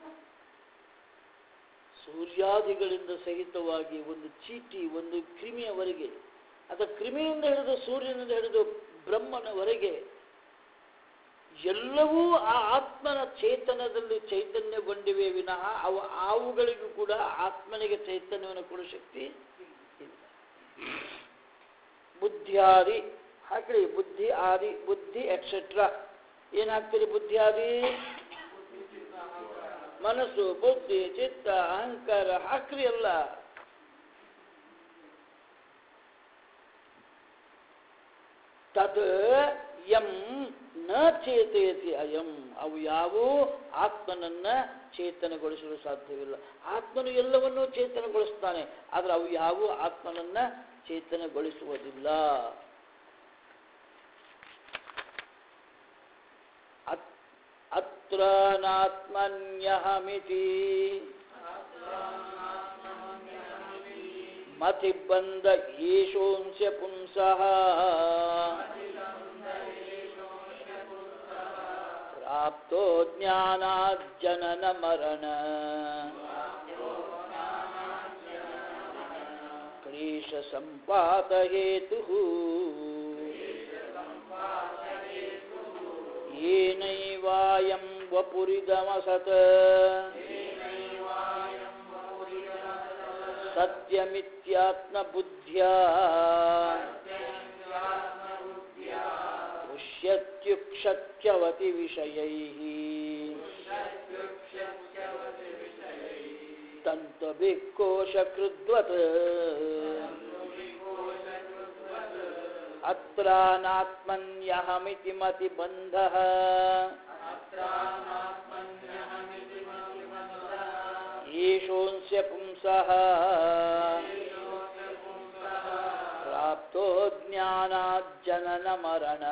[SPEAKER 1] ಸೂರ್ಯಾದಿಗಳಿಂದ ಸಹಿತವಾಗಿ ಒಂದು ಚೀಟಿ ಒಂದು ಕ್ರಿಮಿಯವರೆಗೆ ಅಥವಾ ಕ್ರಿಮಿಯಿಂದ ಹಿಡಿದು ಸೂರ್ಯನಿಂದ ಹಿಡಿದು ಬ್ರಹ್ಮನವರೆಗೆ ಎಲ್ಲವೂ ಆ ಆತ್ಮನ ಚೇತನದಲ್ಲಿ ಚೈತನ್ಯಗೊಂಡಿವೆ ವಿನಃ ಅವು ಅವುಗಳಿಗೂ ಕೂಡ ಆತ್ಮನಿಗೆ ಚೈತನ್ಯವನ್ನು ಕೊಡೋ ಶಕ್ತಿ ಇಲ್ಲ ಬುದ್ಧಿಯಾದಿ ಹಾಕ್ರಿ ಬುದ್ಧಿ ಆದಿ ಬುದ್ಧಿ ಎಕ್ಸೆಟ್ರಾ ಏನಾಗ್ತೀರಿ ಬುದ್ಧಿ ಆದಿ ಮನಸ್ಸು ಬುದ್ಧಿ ಚಿತ್ತ ಅಹಂಕಾರ ಹಾಕ್ರಿ ಅಲ್ಲ ತದ್ ಯಂ ನ ಚೇತಯತಿ ಅಯಂ ಅವು ಯಾವೂ ಆತ್ಮನನ್ನ ಚೇತನಗೊಳಿಸಲು ಸಾಧ್ಯವಿಲ್ಲ ಆತ್ಮನು ಎಲ್ಲವನ್ನೂ ಚೇತನಗೊಳಿಸ್ತಾನೆ ಆದರೆ ಅವು ಯಾವೂ ಆತ್ಮನನ್ನ ಚೇತನಗೊಳಿಸುವುದಿಲ್ಲ ಅತ್- ಅತ್ರ ನಾತ್ಮನ್ಯಹಮಿತಿ ಮತಿಬಂಧ ಯೇಷೋಂಶ ಪುಂಸಃ ಪ್ರಾಪ್ತೋ ಜ್ಞಾನಾಜ್ಜನನ ಮರಣ ಕ್ಲೇಶ ಸಂಪಾತ ಹೇತು ಏನೈವಾಯಂ ವಪುರಿದಮಸತ್ ಸತ್ಯಮಿತ್ಯಾತ್ಮ ಬುದ್ಧ್ಯಾ ಪುಷ್ಯತ್ಯುಕ್ಷತ್ಯವತಿ ವಿಷಯೈಃ ತಂತಭಿಕೋಶಕೃದ್ವತ್ ಅತ್ರಾನಾತ್ಮನ್ಯಹಮಿತಿ ಮತಿಬಂಧಃ ಈಶೋಂಸ್ಯ ಪುಂಸಃ ಪ್ರಾಪ್ತೋ ಜ್ಞಾನಾಜ್ಜನನ ಮರಣ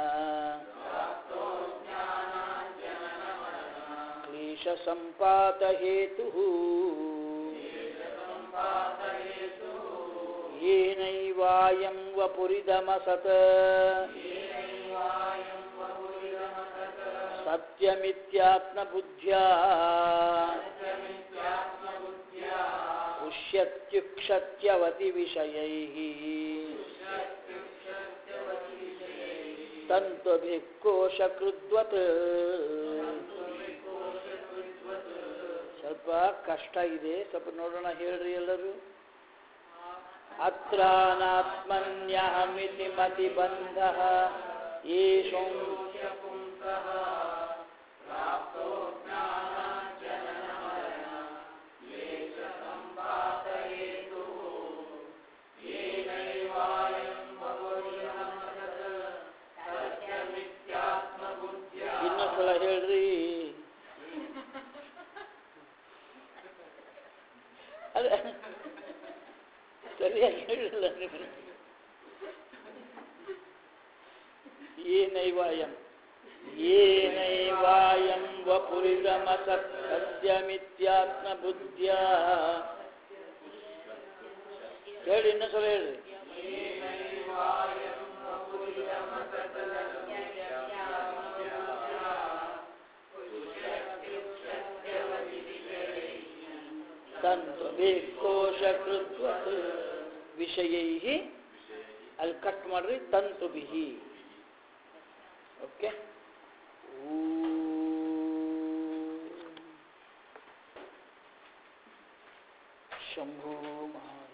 [SPEAKER 1] ಕ್ಲೇಶ ಸಂಪಾತ ಹೇತು ಏನೈವಾಯಂ ವಪುರಿದಮಸತ್ ಸತ್ಯಮಿತ್ಯಾತ್ಮ ಬುದ್ಧ್ಯಾ ಪುಷ್ಯತ್ಯುಕ್ಷತ್ಯವತಿ ವಿಷಯೈಃ ತಂತುಭಿಕ್ಕೋಶಕೃದ್ವತ್ ಸ್ವಲ್ಪ ಕಷ್ಟ ಇದೆ ಸ್ವಲ್ಪ ನೋಡೋಣ ಹೇಳ್ರಿ ಎಲ್ಲರೂ अत्रानात्मन्यहमिति मतिबन्धः येषु ಇನ್ನೊಂದು ಸಲ ಹೇಳ್ರಿ ಅದ ಸರಿಯಾಗಿ ಹೇಳಿಲ್ಲ ನೀವು ಏನೈವಾಯಂ ಏನೈವಾಯಂ ವಪುರಿದಮಸತ್ ಸತ್ಯಮಿತ್ಯಾತ್ಮ ಬುದ್ಧ್ಯ ಹೇಳಿ ಇನ್ನೊಂದು ಸಲ ಹೇಳ್ರಿ ತಂತುಭಿಕೋಶಕೃತ್ವತ್ ವಿಷಯೈ ಅಲ್ಲಿ ಕಟ್ ಮಾಡ್ರಿ ತಂತುಭಿ ಓಕೆ ಶಂಭೋ ಮಹಾ